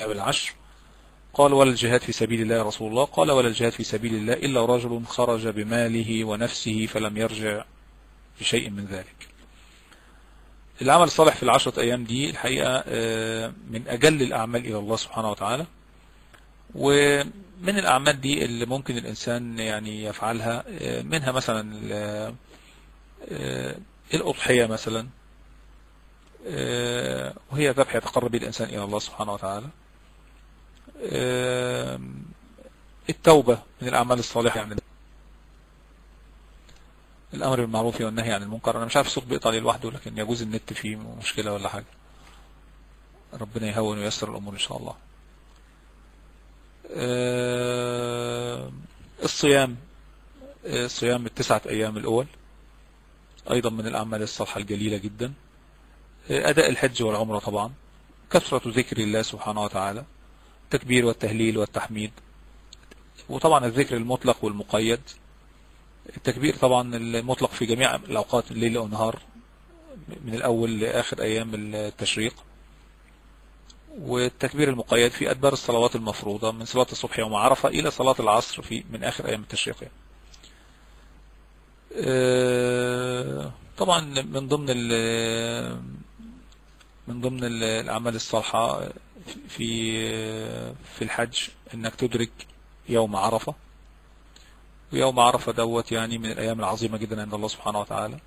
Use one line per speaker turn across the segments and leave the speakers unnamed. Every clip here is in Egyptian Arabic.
بالعشر قال ولا الجهاد في سبيل الله يا رسول الله قال ولا الجهاد في سبيل الله إلا رجل خرج بماله ونفسه فلم يرجع بشيء من ذلك العمل الصالح في العشرة أيام دي الحقيقة من أجل الأعمال إلى الله سبحانه وتعالى ومن الأعمال دي اللي ممكن الإنسان يعني يفعلها منها مثلا الأضحية مثلا وهي ذبح يتقرب به الإنسان إلى الله سبحانه وتعالى التوبة من الأعمال الصالحة يعني الأمر بالمعروف والنهي عن المنكر أنا مش عارف الصوت بيقطع لي لوحده لكن يجوز النت فيه مشكلة ولا حاجة ربنا يهون وييسر الأمور إن شاء الله الصيام الصيام التسعة أيام الأول أيضا من الأعمال الصالحة الجليلة جدا أداء الحج والعمرة طبعا كثرة ذكر الله سبحانه وتعالى التكبير والتهليل والتحميد وطبعا الذكر المطلق والمقيد التكبير طبعا المطلق في جميع الأوقات الليل والنهار من الأول لآخر أيام التشريق والتكبير المقيد في أدبار الصلوات المفروضة من صلاة الصبح يوم عرفة إلى صلاة العصر في من آخر أيام التشريق يعني. طبعا من ضمن من ضمن الأعمال الصالحة في في الحج انك تدرك يوم عرفة ويوم عرفة دوت يعني من الأيام العظيمة جدا عند الله سبحانه وتعالى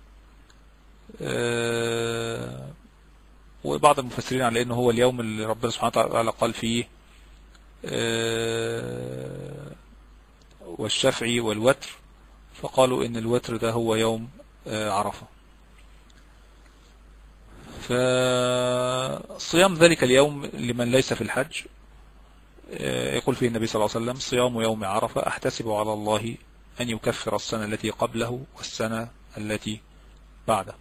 وبعض المفسرين على انه هو اليوم اللي ربنا سبحانه وتعالى قال فيه والشفع والوتر فقالوا ان الوتر ده هو يوم عرفة فصيام ذلك اليوم لمن ليس في الحج يقول فيه النبي صلى الله عليه وسلم صيام يوم عرفة أحتسب على الله أن يكفر السنة التي قبله والسنة التي بعده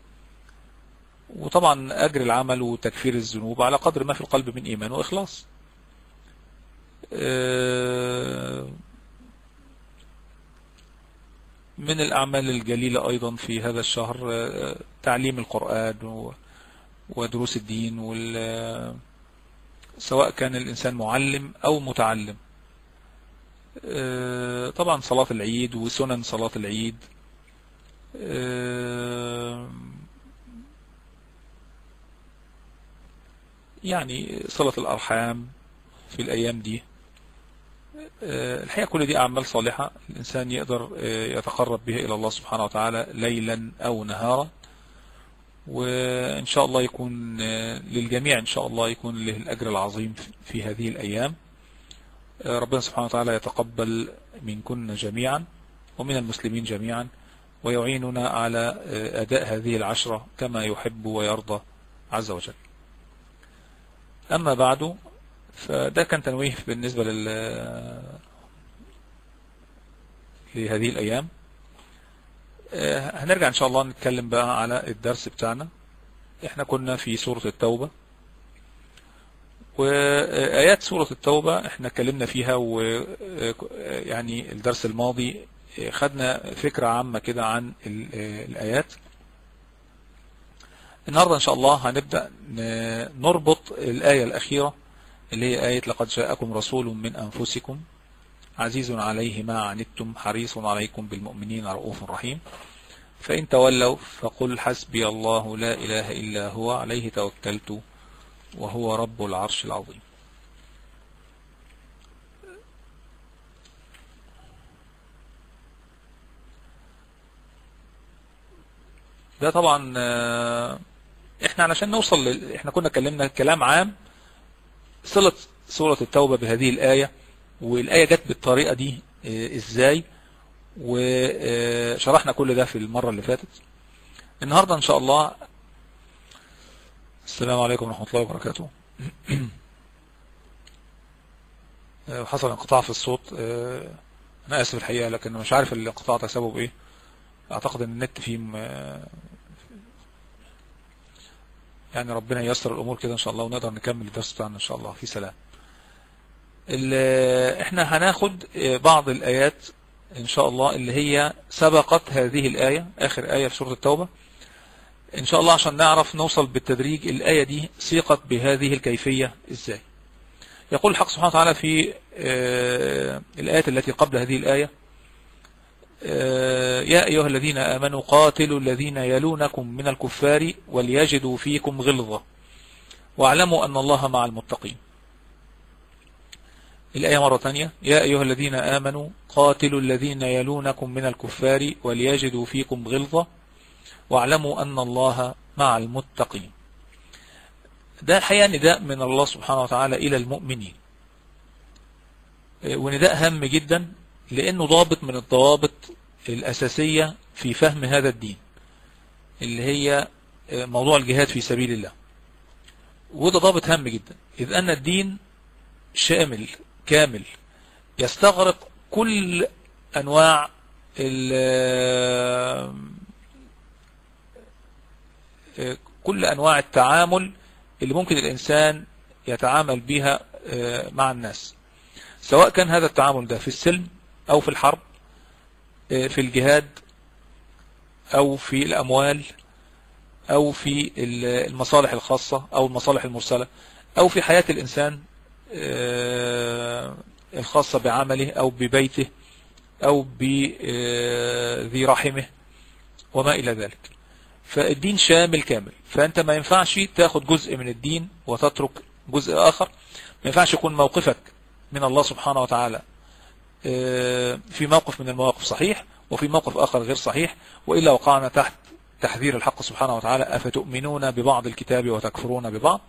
وطبعا أجر العمل وتكفير الذنوب على قدر ما في القلب من إيمان وإخلاص من الأعمال الجليلة أيضا في هذا الشهر تعليم القرآن ودروس الدين وال سواء كان الإنسان معلم أو متعلم طبعا صلاة العيد وسنن صلاة العيد يعني صلة الأرحام في الأيام دي الحقيقة كل دي أعمال صالحة الإنسان يقدر يتقرب بها إلى الله سبحانه وتعالى ليلا أو نهارا وإن شاء الله يكون للجميع إن شاء الله يكون له الأجر العظيم في هذه الأيام ربنا سبحانه وتعالى يتقبل منكن جميعا ومن المسلمين جميعا ويعيننا على أداء هذه العشرة كما يحب ويرضى عز وجل أما بعد فده كان تنويه بالنسبة لل لهذه الأيام هنرجع إن شاء الله نتكلم بقى على الدرس بتاعنا احنا كنا في سورة التوبة وآيات سورة التوبة احنا اتكلمنا فيها ويعني الدرس الماضي خدنا فكرة عامة كده عن الآيات النهاردة إن شاء الله هنبدأ نربط الآية الأخيرة اللي هي آية لقد جاءكم رسول من أنفسكم عزيز عليه ما عنتم حريص عليكم بالمؤمنين رؤوف رحيم فإن تولوا فقل حسبي الله لا إله إلا هو عليه توكلت وهو رب العرش العظيم ده طبعا احنا علشان نوصل ل... احنا كنا اتكلمنا كلام عام صلة سورة التوبة بهذه الآية والآية جت بالطريقة دي ازاي وشرحنا كل ده في المرة اللي فاتت النهاردة ان شاء الله السلام عليكم ورحمة الله وبركاته حصل انقطاع في الصوت انا اسف الحقيقة لكن مش عارف الانقطاع ده سببه ايه اعتقد ان النت فيه م... يعني ربنا ييسر الامور كده ان شاء الله ونقدر نكمل الدرس بتاعنا ان شاء الله في سلام احنا هناخد بعض الايات ان شاء الله اللي هي سبقت هذه الاية اخر اية في سورة التوبة ان شاء الله عشان نعرف نوصل بالتدريج الاية دي سيقت بهذه الكيفية ازاي يقول الحق سبحانه وتعالى في الآيات التي قبل هذه الآية يا أيها الذين آمنوا قاتلوا الذين يلونكم من الكفار وليجدوا فيكم غلظة واعلموا أن الله مع المتقين الآية مرة ثانية يا أيها الذين آمنوا قاتلوا الذين يلونكم من الكفار وليجدوا فيكم غلظة واعلموا أن الله مع المتقين ده الحقيقة نداء من الله سبحانه وتعالى إلى المؤمنين ونداء هام جدا لأنه ضابط من الضوابط الأساسية في فهم هذا الدين اللي هي موضوع الجهاد في سبيل الله وده ضابط هام جدا إذ أن الدين شامل كامل يستغرق كل أنواع كل أنواع التعامل اللي ممكن الإنسان يتعامل بها مع الناس سواء كان هذا التعامل ده في السلم أو في الحرب في الجهاد أو في الأموال أو في المصالح الخاصة أو المصالح المرسلة أو في حياة الإنسان الخاصة بعمله أو ببيته أو بذي رحمه وما إلى ذلك فالدين شامل كامل فأنت ما ينفعش تاخد جزء من الدين وتترك جزء آخر ما ينفعش يكون موقفك من الله سبحانه وتعالى في موقف من المواقف صحيح وفي موقف آخر غير صحيح وإلا وقعنا تحت تحذير الحق سبحانه وتعالى أفتؤمنون ببعض الكتاب وتكفرون ببعض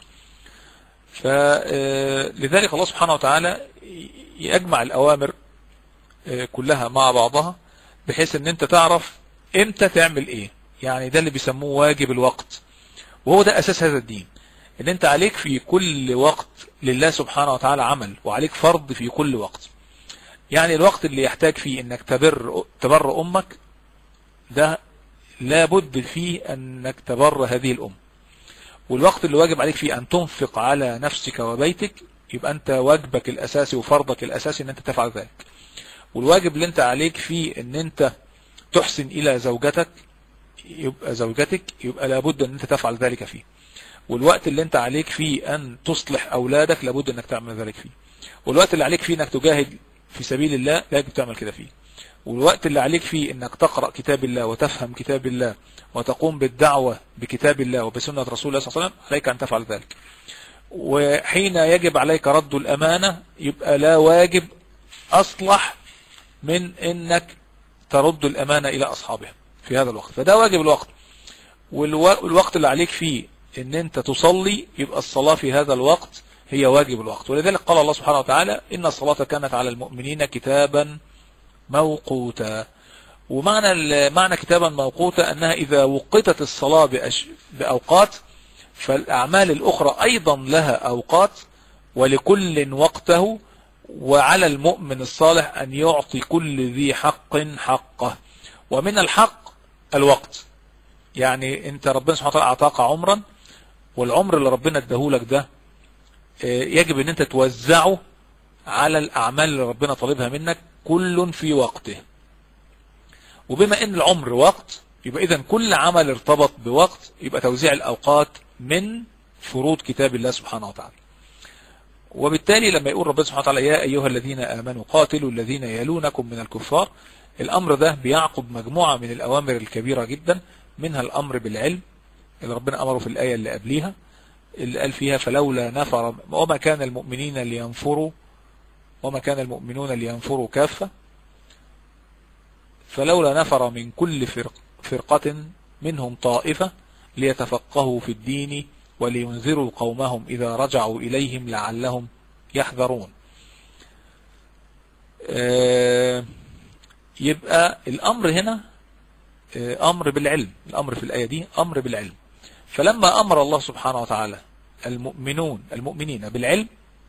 فلذلك الله سبحانه وتعالى يجمع الأوامر كلها مع بعضها بحيث ان انت تعرف امتى تعمل ايه يعني ده اللي بيسموه واجب الوقت وهو ده اساس هذا الدين ان انت عليك في كل وقت لله سبحانه وتعالى عمل وعليك فرض في كل وقت يعني الوقت اللي يحتاج فيه انك تبر تبر امك ده لابد فيه انك تبر هذه الام والوقت اللي واجب عليك فيه ان تنفق على نفسك وبيتك يبقى انت واجبك الاساسي وفرضك الاساسي ان انت تفعل ذلك والواجب اللي انت عليك فيه ان انت تحسن الى زوجتك يبقى زوجتك يبقى لابد ان انت تفعل ذلك فيه والوقت اللي انت عليك فيه ان تصلح اولادك لابد انك تعمل ذلك فيه والوقت اللي عليك فيه انك تجاهد في سبيل الله لا يجب تعمل كده فيه والوقت اللي عليك فيه انك تقرأ كتاب الله وتفهم كتاب الله وتقوم بالدعوة بكتاب الله وبسنة رسول الله صلى الله عليه وسلم عليك ان تفعل ذلك وحين يجب عليك رد الامانة يبقى لا واجب اصلح من انك ترد الامانة الى اصحابها في هذا الوقت فده واجب الوقت والوقت اللي عليك فيه ان انت تصلي يبقى الصلاة في هذا الوقت هي واجب الوقت ولذلك قال الله سبحانه وتعالى إن الصلاة كانت على المؤمنين كتابا موقوتا ومعنى معنى كتابا موقوتا أنها إذا وقتت الصلاة بأش... بأوقات فالأعمال الأخرى أيضا لها أوقات ولكل وقته وعلى المؤمن الصالح أن يعطي كل ذي حق حقه ومن الحق الوقت يعني انت ربنا سبحانه وتعالى أعطاك عمرا والعمر اللي ربنا اداهولك ده يجب ان انت توزعه على الاعمال اللي ربنا طالبها منك كل في وقته وبما ان العمر وقت يبقى اذا كل عمل ارتبط بوقت يبقى توزيع الاوقات من فروض كتاب الله سبحانه وتعالى وبالتالي لما يقول ربنا سبحانه وتعالى يا ايها الذين امنوا قاتلوا الذين يلونكم من الكفار الامر ده بيعقب مجموعة من الاوامر الكبيرة جدا منها الامر بالعلم اللي ربنا امره في الاية اللي قبليها اللي قال فيها فلولا نفر وما كان المؤمنين لينفروا وما كان المؤمنون لينفروا كافة فلولا نفر من كل فرق فرقة منهم طائفة ليتفقهوا في الدين ولينذروا قومهم إذا رجعوا إليهم لعلهم يحذرون يبقى الأمر هنا أمر بالعلم الأمر في الآية دي أمر بالعلم فلما أمر الله سبحانه وتعالى المؤمنون المؤمنين بالعلم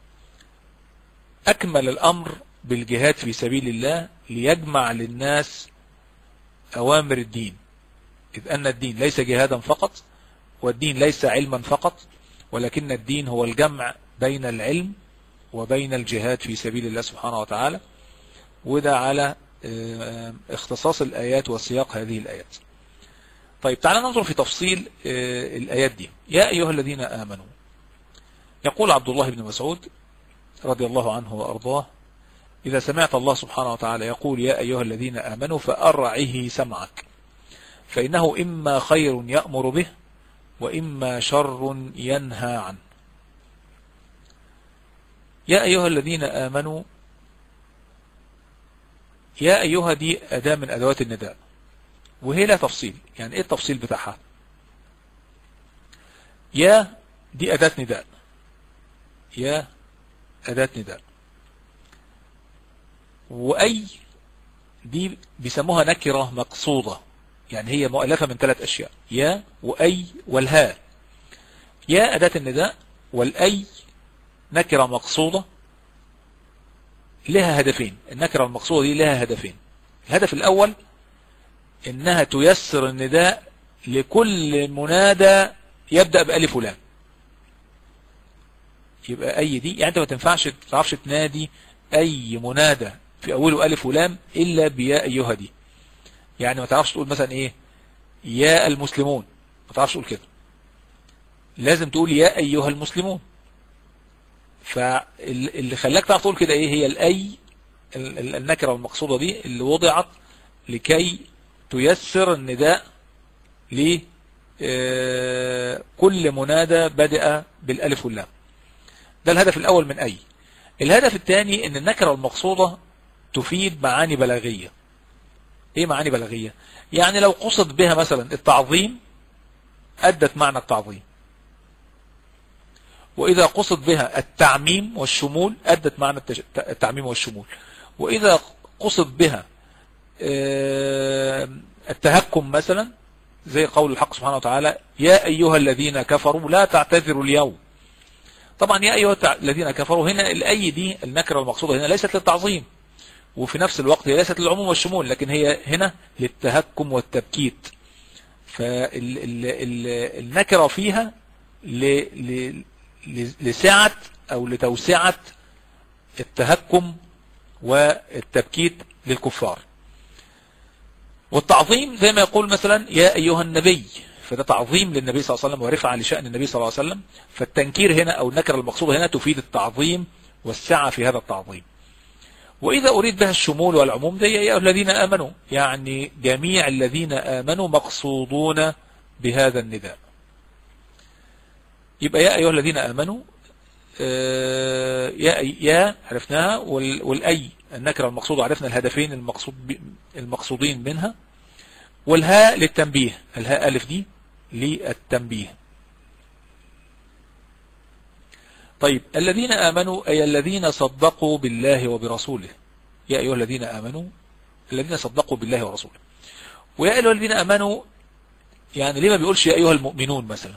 أكمل الأمر بالجهاد في سبيل الله ليجمع للناس أوامر الدين إذ أن الدين ليس جهادا فقط والدين ليس علما فقط ولكن الدين هو الجمع بين العلم وبين الجهاد في سبيل الله سبحانه وتعالى وده على اختصاص الآيات وسياق هذه الآيات طيب تعالى ننظر في تفصيل الآيات دي يا أيها الذين آمنوا يقول عبد الله بن مسعود رضي الله عنه وأرضاه إذا سمعت الله سبحانه وتعالى يقول يا أيها الذين آمنوا فأرعه سمعك فإنه إما خير يأمر به وإما شر ينهى عنه يا أيها الذين آمنوا يا أيها دي أداة من أدوات النداء وهي لا تفصيل يعني إيه التفصيل بتاعها يا دي أداة نداء يا أداة نداء وأي دي بيسموها نكرة مقصودة يعني هي مؤلفة من ثلاث أشياء يا وأي والها يا أداة النداء والأي نكرة مقصودة لها هدفين النكرة المقصودة دي لها هدفين الهدف الأول إنها تيسر النداء لكل منادى يبدأ بألف ولام يبقى أي دي يعني أنت ما تنفعش تعرفش تنادي أي منادى في أوله ألف ولام إلا بيا أيها دي يعني ما تعرفش تقول مثلا إيه يا المسلمون ما تعرفش تقول كده لازم تقول يا أيها المسلمون فاللي خلاك تعرف تقول كده إيه هي الأي النكرة المقصودة دي اللي وضعت لكي تيسر النداء لكل منادى بدأ بالألف واللام ده الهدف الأول من أي الهدف الثاني ان النكرة المقصودة تفيد معاني بلاغية ايه معاني بلاغية يعني لو قصد بها مثلا التعظيم ادت معنى التعظيم واذا قصد بها التعميم والشمول ادت معنى التعميم والشمول واذا قصد بها التهكم مثلا زي قول الحق سبحانه وتعالى يا ايها الذين كفروا لا تعتذروا اليوم طبعا يا أيها الذين كفروا هنا الأي دي النكرة المقصودة هنا ليست للتعظيم وفي نفس الوقت هي ليست للعموم والشمول لكن هي هنا للتهكم والتبكيت فالنكرة فيها لسعة أو لتوسعة التهكم والتبكيت للكفار والتعظيم زي ما يقول مثلا يا أيها النبي فده تعظيم للنبي صلى الله عليه وسلم ورفعة لشأن النبي صلى الله عليه وسلم فالتنكير هنا أو النكرة المقصودة هنا تفيد التعظيم والسعة في هذا التعظيم وإذا أريد بها الشمول والعموم ده يا الذين آمنوا يعني جميع الذين آمنوا مقصودون بهذا النداء يبقى يا أيها الذين آمنوا يا يا عرفناها والأي النكرة المقصودة عرفنا الهدفين المقصود المقصودين منها والهاء للتنبيه الهاء ألف دي للتنبيه طيب الذين آمنوا أي الذين صدقوا بالله وبرسوله يا أيها الذين آمنوا الذين صدقوا بالله ورسوله ويا أيها الذين آمنوا يعني ليه ما بيقولش يا أيها المؤمنون مثلا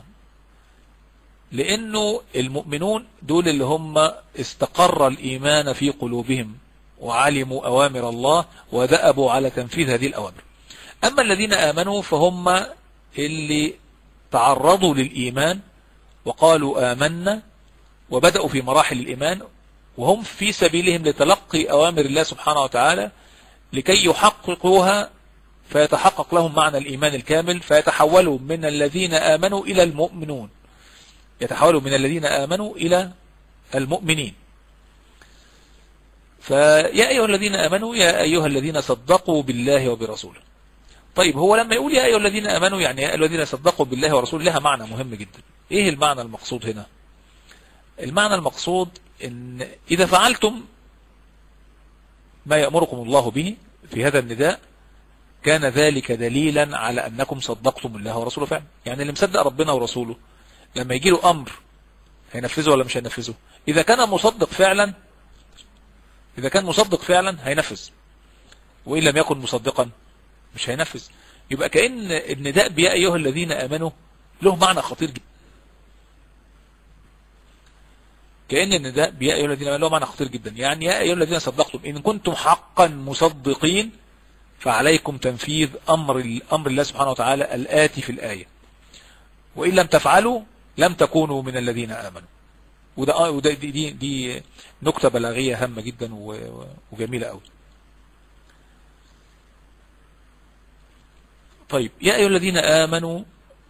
لأنه المؤمنون دول اللي هم استقر الإيمان في قلوبهم وعلموا أوامر الله ودأبوا على تنفيذ هذه الأوامر أما الذين آمنوا فهم اللي تعرضوا للإيمان وقالوا آمنا وبدأوا في مراحل الإيمان وهم في سبيلهم لتلقي أوامر الله سبحانه وتعالى لكي يحققوها فيتحقق لهم معنى الإيمان الكامل فيتحولوا من الذين آمنوا إلى المؤمنون يتحولوا من الذين آمنوا إلى المؤمنين فيا أيها الذين آمنوا يا أيها الذين صدقوا بالله وبرسوله طيب هو لما يقول يا أيها الذين أمنوا يعني يا أيها الذين صدقوا بالله ورسوله لها معنى مهم جدا إيه المعنى المقصود هنا المعنى المقصود إن إذا فعلتم ما يأمركم الله به في هذا النداء كان ذلك دليلا على أنكم صدقتم الله ورسوله فعلا يعني اللي مصدق ربنا ورسوله لما يجي له أمر هينفذه ولا مش هينفذه إذا كان مصدق فعلا إذا كان مصدق فعلا هينفذ وإن لم يكن مصدقا مش هينفذ يبقى كأن النداء بيا أيها الذين آمنوا له معنى خطير جدا كأن النداء بيا أيها الذين آمنوا له معنى خطير جدا يعني يا أيها الذين صدقتم إن كنتم حقا مصدقين فعليكم تنفيذ أمر أمر الله سبحانه وتعالى الآتي في الآية وإن لم تفعلوا لم تكونوا من الذين آمنوا وده, وده دي, دي, دي نكتة بلاغية هامة جدا وجميلة قوي طيب يا أيها الذين آمنوا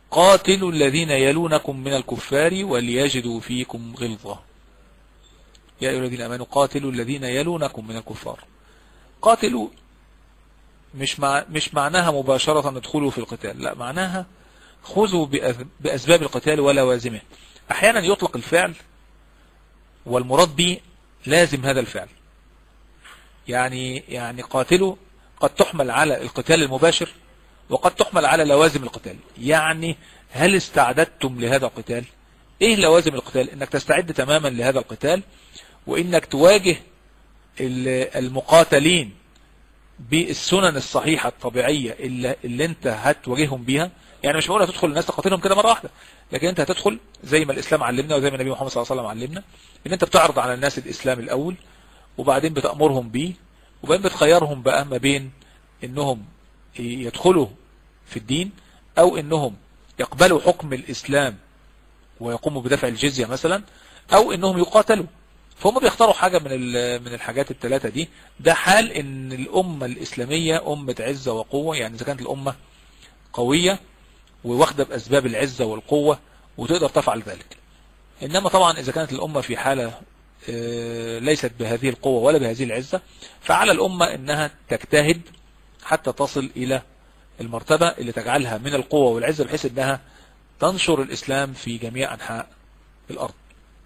قاتلوا الذين يلونكم من الكفار وليجدوا فيكم غلظة يا أيها الذين أمنوا قاتلوا الذين يلونكم من الكفار قاتلوا مش مع مش معناها مباشرة ادخلوا في القتال لا معناها خذوا بأسباب القتال ولوازمه أحيانا يطلق الفعل والمراد به لازم هذا الفعل يعني يعني قاتلوا قد تحمل على القتال المباشر وقد تحمل على لوازم القتال يعني هل استعددتم لهذا القتال ايه لوازم القتال انك تستعد تماما لهذا القتال وانك تواجه المقاتلين بالسنن الصحيحة الطبيعية اللي, اللي انت هتواجههم بيها يعني مش بقول هتدخل الناس تقاتلهم كده مرة واحدة لكن انت هتدخل زي ما الاسلام علمنا وزي ما النبي محمد صلى الله عليه وسلم علمنا ان انت بتعرض على الناس الاسلام الاول وبعدين بتأمرهم بيه وبعدين بتخيرهم بقى ما بين انهم يدخلوا في الدين او انهم يقبلوا حكم الاسلام ويقوموا بدفع الجزية مثلا او انهم يقاتلوا فهم بيختاروا حاجة من من الحاجات الثلاثة دي ده حال ان الامة الاسلامية امة عزة وقوة يعني اذا كانت الامة قوية وواخدة باسباب العزة والقوة وتقدر تفعل ذلك انما طبعا اذا كانت الامة في حالة ليست بهذه القوة ولا بهذه العزة فعلى الامة انها تجتهد حتى تصل الى المرتبة اللي تجعلها من القوة والعزة بحيث انها تنشر الاسلام في جميع انحاء الارض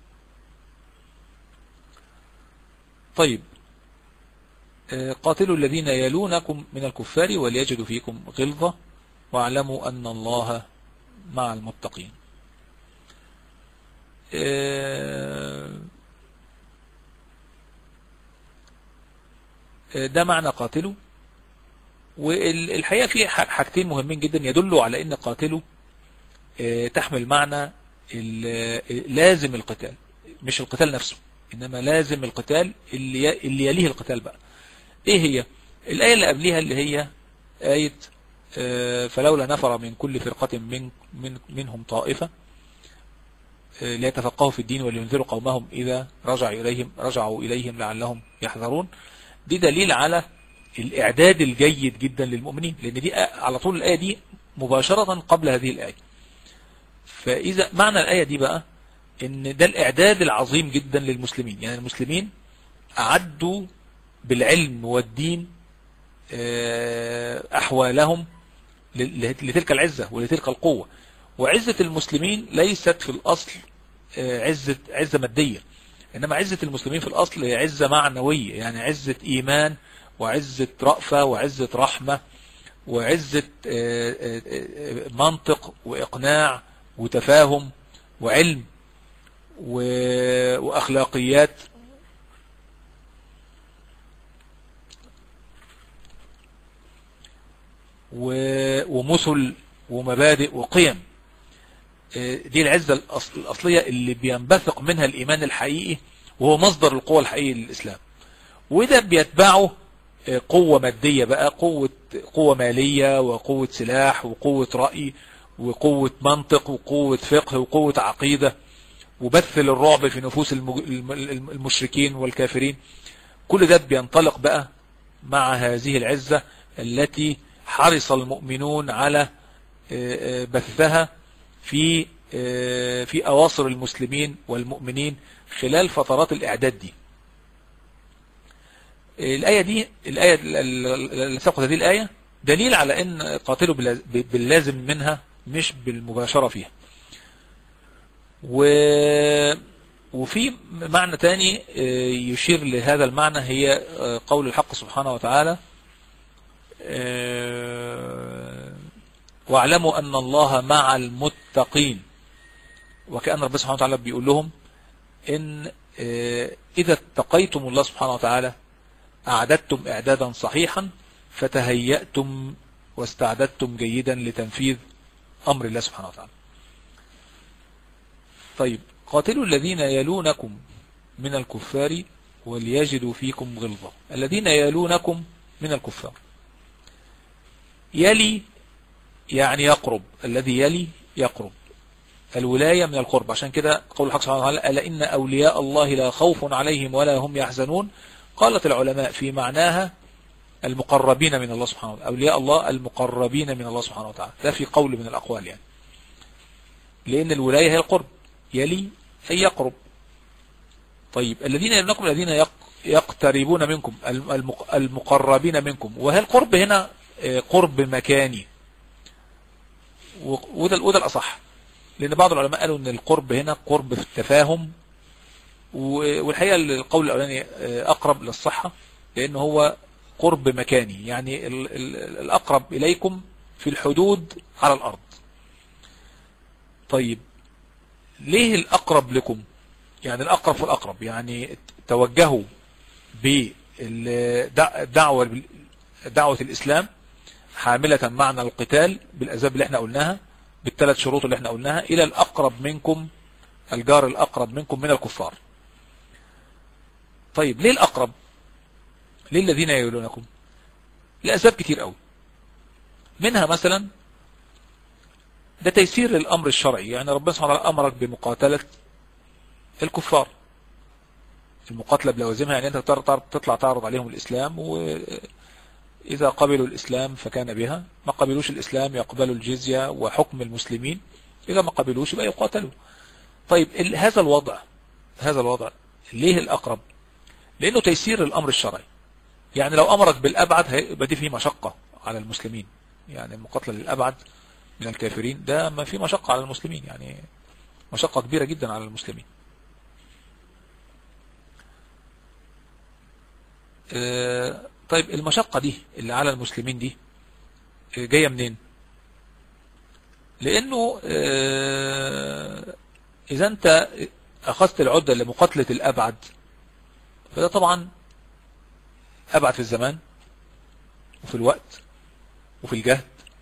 طيب قاتلوا الذين يلونكم من الكفار وليجدوا فيكم غلظة واعلموا أن الله مع المتقين ده معنى قاتلوا والحقيقة في حاجتين مهمين جدا يدلوا على ان قاتلوا تحمل معنى لازم القتال مش القتال نفسه إنما لازم القتال اللي اللي يليه القتال بقى إيه هي الآية اللي قبلها اللي هي آية فلولا نفر من كل فرقة من من منهم طائفة ليتفقهوا في الدين ولينذروا قومهم إذا رجع إليهم رجعوا إليهم لعلهم يحذرون دي دليل على الإعداد الجيد جدا للمؤمنين لأن دي على طول الآية دي مباشرة قبل هذه الآية فإذا معنى الآية دي بقى ان ده الاعداد العظيم جدا للمسلمين يعني المسلمين اعدوا بالعلم والدين احوالهم لتلك العزة ولتلك القوة وعزة المسلمين ليست في الاصل عزة, عزة مادية انما عزة المسلمين في الاصل هي عزة معنوية يعني عزة ايمان وعزة رأفة وعزة رحمة وعزة منطق واقناع وتفاهم وعلم وأخلاقيات ومثل ومبادئ وقيم دي العزة الأصلية اللي بينبثق منها الإيمان الحقيقي وهو مصدر القوة الحقيقية للإسلام وده بيتبعه قوة مادية بقى قوة قوة مالية وقوة سلاح وقوة رأي وقوة منطق وقوة فقه وقوة عقيدة وبث للرعب في نفوس المشركين والكافرين كل ده بينطلق بقى مع هذه العزة التي حرص المؤمنون على بثها في في أواصر المسلمين والمؤمنين خلال فترات الإعداد دي الآية دي الآية اللي سبقت هذه الآية دليل على أن قاتلوا باللازم منها مش بالمباشرة فيها و وفي معنى تاني يشير لهذا المعنى هي قول الحق سبحانه وتعالى واعلموا أن الله مع المتقين وكأن رب سبحانه وتعالى بيقول لهم إن إذا اتقيتم الله سبحانه وتعالى أعددتم إعدادا صحيحا فتهيأتم واستعددتم جيدا لتنفيذ أمر الله سبحانه وتعالى طيب قاتلوا الذين يلونكم من الكفار وليجدوا فيكم غلظة الذين يلونكم من الكفار يلي يعني يقرب الذي يلي يقرب الولاية من القرب عشان كده قول الحق سبحانه وتعالى ألا إن أولياء الله لا خوف عليهم ولا هم يحزنون قالت العلماء في معناها المقربين من الله سبحانه وتعالى أولياء الله المقربين من الله سبحانه وتعالى ده في قول من الأقوال يعني لأن الولاية هي القرب يلي أي يقرب طيب الذين يلونكم الذين يقتربون منكم المقربين منكم وهل القرب هنا قرب مكاني وده وده الأصح لأن بعض العلماء قالوا أن القرب هنا قرب في التفاهم والحقيقة القول الأولاني أقرب للصحة لأن هو قرب مكاني يعني الأقرب إليكم في الحدود على الأرض طيب ليه الأقرب لكم يعني الأقرب في الأقرب يعني توجهوا بالدعوة دعوة الإسلام حاملة معنى القتال بالأسباب اللي احنا قلناها بالثلاث شروط اللي احنا قلناها إلى الأقرب منكم الجار الأقرب منكم من الكفار طيب ليه الأقرب ليه الذين يولونكم لأسباب كتير قوي منها مثلا ده تيسير للأمر الشرعي يعني ربنا سبحانه وتعالى أمرك بمقاتلة الكفار المقاتلة بلوازمها يعني أنت تطلع تعرض عليهم الإسلام وإذا قبلوا الإسلام فكان بها ما قبلوش الإسلام يقبلوا الجزية وحكم المسلمين إذا ما قبلوش يبقى يقاتلوا طيب هذا الوضع هذا الوضع ليه الأقرب لأنه تيسير الأمر الشرعي يعني لو أمرك بالأبعد هيبقى دي فيه مشقة على المسلمين يعني المقاتلة للأبعد من الكافرين ده ما في مشقة على المسلمين يعني مشقة كبيرة جدا على المسلمين طيب المشقة دي اللي على المسلمين دي جاية منين لانه اذا انت اخذت العدة لمقاتلة الابعد فده طبعا ابعد في الزمان وفي الوقت وفي الجهد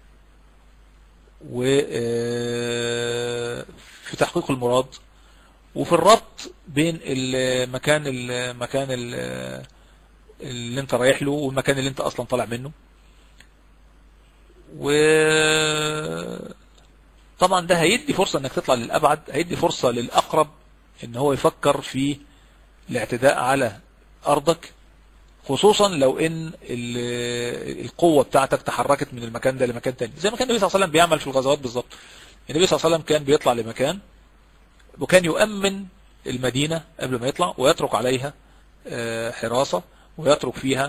وفي تحقيق المراد وفي الربط بين المكان المكان اللي انت رايح له والمكان اللي انت اصلا طالع منه و طبعا ده هيدي فرصة انك تطلع للابعد هيدي فرصة للاقرب ان هو يفكر في الاعتداء على ارضك خصوصا لو ان القوة بتاعتك تحركت من المكان ده لمكان تاني زي ما كان النبي صلى الله عليه وسلم بيعمل في الغزوات بالظبط النبي صلى الله عليه وسلم كان بيطلع لمكان وكان يؤمن المدينة قبل ما يطلع ويترك عليها حراسة ويترك فيها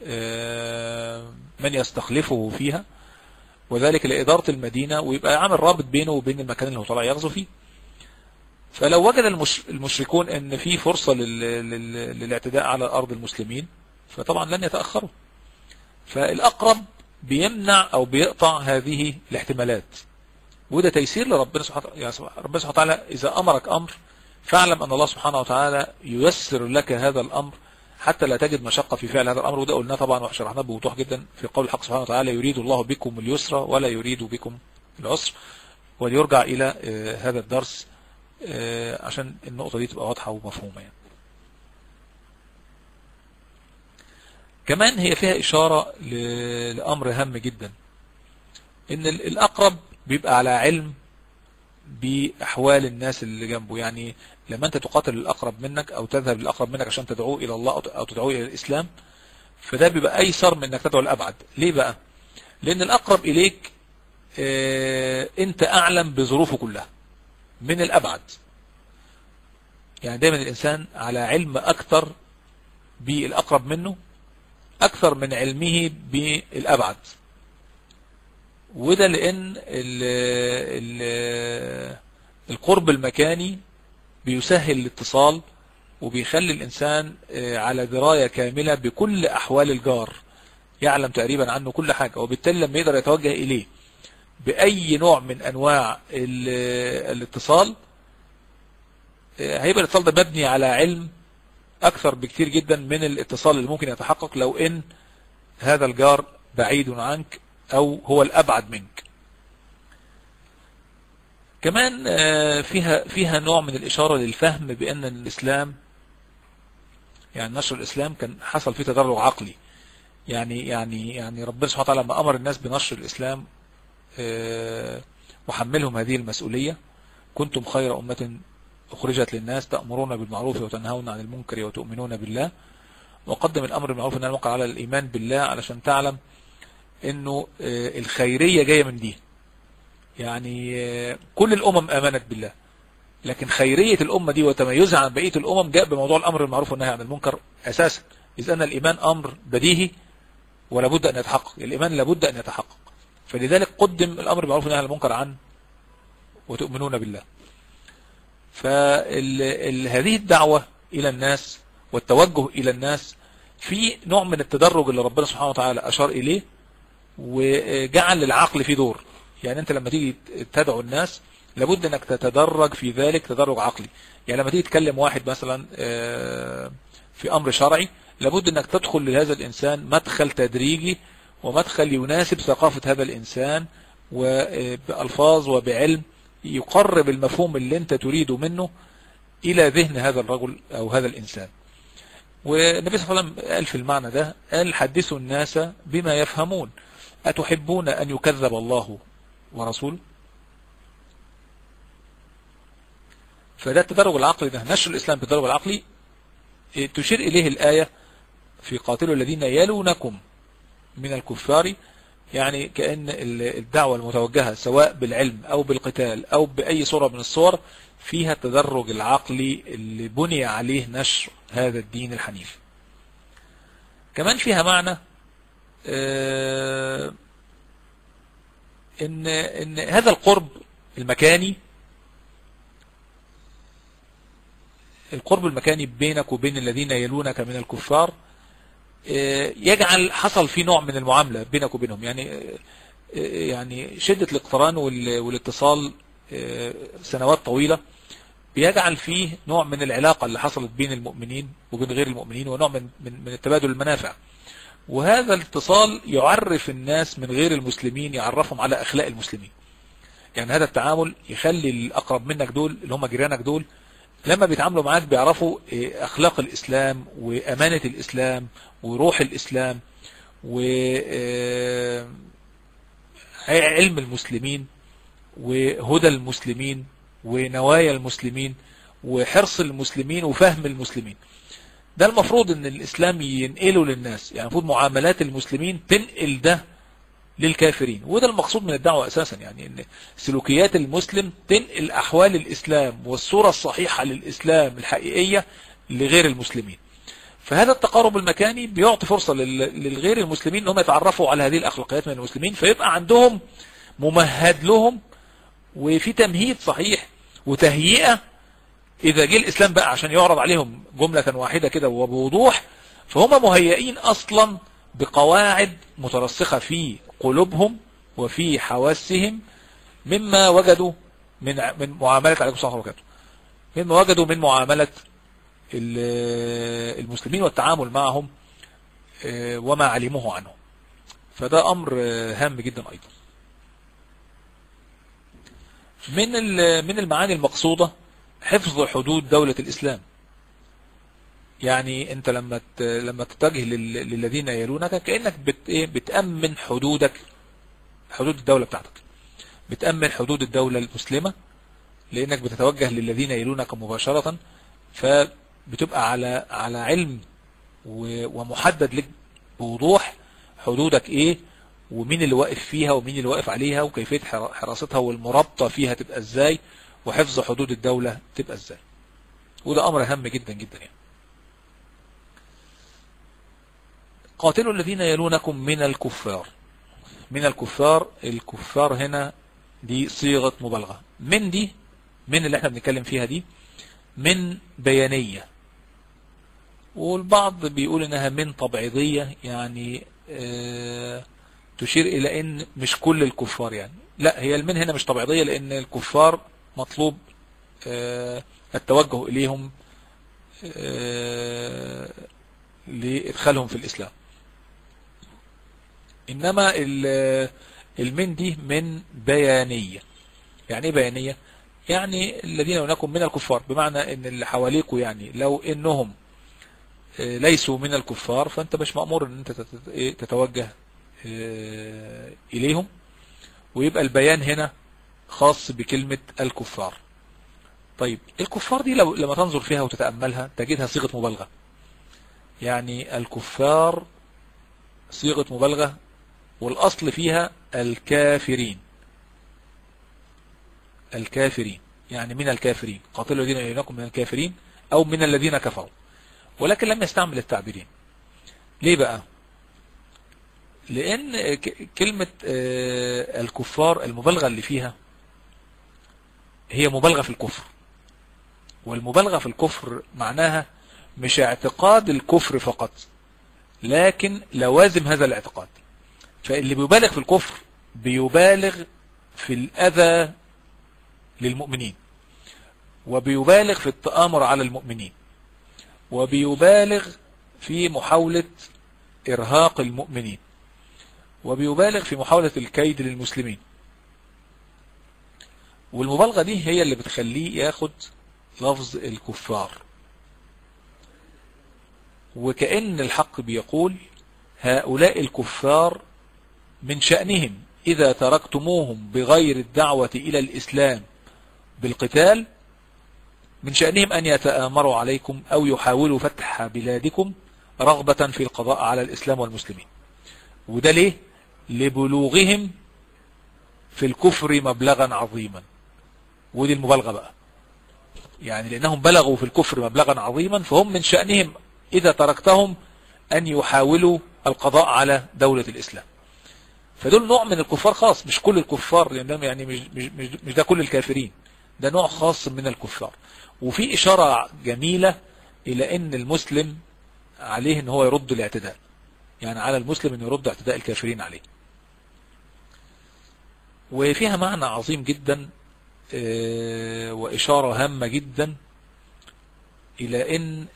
من يستخلفه فيها وذلك لإدارة المدينة ويبقى عامل رابط بينه وبين المكان اللي هو طالع يغزو فيه فلو وجد المشركون ان في فرصة للاعتداء على أرض المسلمين فطبعا لن يتأخروا فالأقرب بيمنع أو بيقطع هذه الاحتمالات وده تيسير لربنا سبحانه يعني ربنا سبحانه وتعالى إذا أمرك أمر فاعلم أن الله سبحانه وتعالى ييسر لك هذا الأمر حتى لا تجد مشقة في فعل هذا الأمر وده قلناه طبعا وشرحناه بوضوح جدا في قول الحق سبحانه وتعالى يريد الله بكم اليسر ولا يريد بكم العسر وليرجع إلى هذا الدرس عشان النقطة دي تبقى واضحة ومفهومة يعني. كمان هي فيها إشارة لأمر هام جدا إن الأقرب بيبقى على علم بأحوال الناس اللي جنبه يعني لما أنت تقاتل الأقرب منك أو تذهب للأقرب منك عشان تدعوه إلى الله أو تدعوه إلى الإسلام فده بيبقى أيسر من أنك تدعو الأبعد ليه بقى لأن الأقرب إليك اه أنت أعلم بظروفه كلها من الأبعد يعني دايما الإنسان على علم أكثر بالأقرب منه أكثر من علمه بالأبعد وده لأن ال ال القرب المكاني بيسهل الاتصال وبيخلي الإنسان على دراية كاملة بكل أحوال الجار يعلم تقريبا عنه كل حاجة وبالتالي لما يقدر يتوجه إليه بأي نوع من أنواع الاتصال هيبقى الاتصال ده مبني على علم أكثر بكثير جدا من الاتصال اللي ممكن يتحقق لو إن هذا الجار بعيد عنك أو هو الأبعد منك كمان فيها فيها نوع من الإشارة للفهم بأن الإسلام يعني نشر الإسلام كان حصل فيه تدرج عقلي يعني يعني يعني ربنا سبحانه وتعالى لما أمر الناس بنشر الإسلام وحملهم هذه المسؤولية كنتم خير أمة أخرجت للناس تأمرون بالمعروف وتنهون عن المنكر وتؤمنون بالله وقدم الأمر بالمعروف والنهي عن المنكر على الإيمان بالله علشان تعلم إنه الخيرية جاية من دي يعني كل الأمم آمنت بالله لكن خيرية الأمة دي وتميزها عن بقية الأمم جاء بموضوع الأمر المعروف والنهي عن المنكر أساسا إذ أن الإيمان أمر بديهي ولا بد أن يتحقق الإيمان لابد أن يتحقق فلذلك قدم الأمر بالمعروف والنهي عن المنكر عن وتؤمنون بالله فهذه الدعوة إلى الناس والتوجه إلى الناس في نوع من التدرج اللي ربنا سبحانه وتعالى أشار إليه وجعل للعقل في دور يعني أنت لما تيجي تدعو الناس لابد أنك تتدرج في ذلك تدرج عقلي يعني لما تيجي تكلم واحد مثلا في أمر شرعي لابد أنك تدخل لهذا الإنسان مدخل تدريجي ومدخل يناسب ثقافة هذا الإنسان وبألفاظ وبعلم يقرب المفهوم اللي انت تريده منه الى ذهن هذا الرجل او هذا الانسان والنبي صلى الله عليه وسلم قال في المعنى ده قال حدثوا الناس بما يفهمون أتحبون أن يكذب الله ورسوله فده التدرج العقلي ده نشر الإسلام بالتدرج العقلي تشير إليه الآية في قاتلوا الذين يلونكم من الكفار يعني كأن الدعوة المتوجهة سواء بالعلم أو بالقتال أو بأي صورة من الصور فيها التدرج العقلي اللي بني عليه نشر هذا الدين الحنيف كمان فيها معنى اه ان, إن هذا القرب المكاني القرب المكاني بينك وبين الذين يلونك من الكفار يجعل حصل في نوع من المعاملة بينك وبينهم يعني يعني شدة الاقتران والاتصال سنوات طويلة بيجعل فيه نوع من العلاقة اللي حصلت بين المؤمنين وبين غير المؤمنين ونوع من من, من التبادل المنافع وهذا الاتصال يعرف الناس من غير المسلمين يعرفهم على أخلاق المسلمين يعني هذا التعامل يخلي الأقرب منك دول اللي هم جيرانك دول لما بيتعاملوا معاك بيعرفوا أخلاق الإسلام وأمانة الإسلام وروح الإسلام وعلم المسلمين وهدى المسلمين ونوايا المسلمين وحرص المسلمين وفهم المسلمين ده المفروض ان الاسلام ينقله للناس يعني المفروض معاملات المسلمين تنقل ده للكافرين وده المقصود من الدعوة اساسا يعني ان سلوكيات المسلم تنقل احوال الاسلام والصورة الصحيحة للاسلام الحقيقية لغير المسلمين فهذا التقارب المكاني بيعطي فرصة للغير المسلمين انهم يتعرفوا على هذه الاخلاقيات من المسلمين فيبقى عندهم ممهد لهم وفي تمهيد صحيح وتهيئة إذا جه الإسلام بقى عشان يعرض عليهم جملة واحدة كده وبوضوح فهم مهيئين أصلا بقواعد مترسخة في قلوبهم وفي حواسهم مما وجدوا من من معاملة عليكم السلام وبركاته مما وجدوا من معاملة المسلمين والتعامل معهم وما علموه عنهم فده أمر هام جدا أيضا من من المعاني المقصودة حفظ حدود دولة الإسلام يعني أنت لما لما تتجه للذين يلونك كأنك بت إيه بتأمن حدودك حدود الدولة بتاعتك بتأمن حدود الدولة المسلمة لأنك بتتوجه للذين يلونك مباشرة فبتبقى على على علم ومحدد لك بوضوح حدودك إيه ومين اللي واقف فيها ومين اللي واقف عليها وكيفية حراستها والمرابطة فيها تبقى ازاي وحفظ حدود الدولة تبقى ازاي وده امر هام جدا جدا يعني قاتلوا الذين يلونكم من الكفار من الكفار الكفار هنا دي صيغة مبالغة من دي من اللي احنا بنتكلم فيها دي من بيانية والبعض بيقول انها من تبعيضية يعني اه تشير إلى أن مش كل الكفار يعني لا هي المن هنا مش طبيعية لأن الكفار مطلوب التوجه إليهم لإدخالهم في الإسلام إنما المن دي من بيانية يعني إيه بيانية يعني الذين هناكم من الكفار بمعنى ان اللي حواليكوا يعني لو انهم ليسوا من الكفار فانت مش مأمور ان انت تتوجه إليهم ويبقى البيان هنا خاص بكلمة الكفار طيب الكفار دي لو لما تنظر فيها وتتأملها تجدها صيغة مبالغة يعني الكفار صيغة مبالغة والأصل فيها الكافرين الكافرين يعني من الكافرين قاتلوا الذين يلونكم من الكافرين أو من الذين كفروا ولكن لم يستعمل التعبيرين ليه بقى لأن كلمة الكفار المبالغة اللي فيها هي مبالغة في الكفر والمبالغة في الكفر معناها مش اعتقاد الكفر فقط لكن لوازم هذا الاعتقاد فاللي بيبالغ في الكفر بيبالغ في الأذى للمؤمنين وبيبالغ في التآمر على المؤمنين وبيبالغ في محاولة إرهاق المؤمنين وبيبالغ في محاولة الكيد للمسلمين والمبالغة دي هي اللي بتخليه ياخد لفظ الكفار وكأن الحق بيقول هؤلاء الكفار من شأنهم إذا تركتموهم بغير الدعوة إلى الإسلام بالقتال من شأنهم أن يتآمروا عليكم أو يحاولوا فتح بلادكم رغبة في القضاء على الإسلام والمسلمين وده ليه لبلوغهم في الكفر مبلغا عظيما ودي المبالغة بقى يعني لأنهم بلغوا في الكفر مبلغا عظيما فهم من شأنهم إذا تركتهم أن يحاولوا القضاء على دولة الإسلام فدول نوع من الكفار خاص مش كل الكفار يعني مش, مش, مش ده كل الكافرين ده نوع خاص من الكفار وفي إشارة جميلة إلى أن المسلم عليه أن هو يرد الاعتداء يعني على المسلم أن يرد اعتداء الكافرين عليه وفيها معنى عظيم جدا وإشارة هامة جدا إلى أن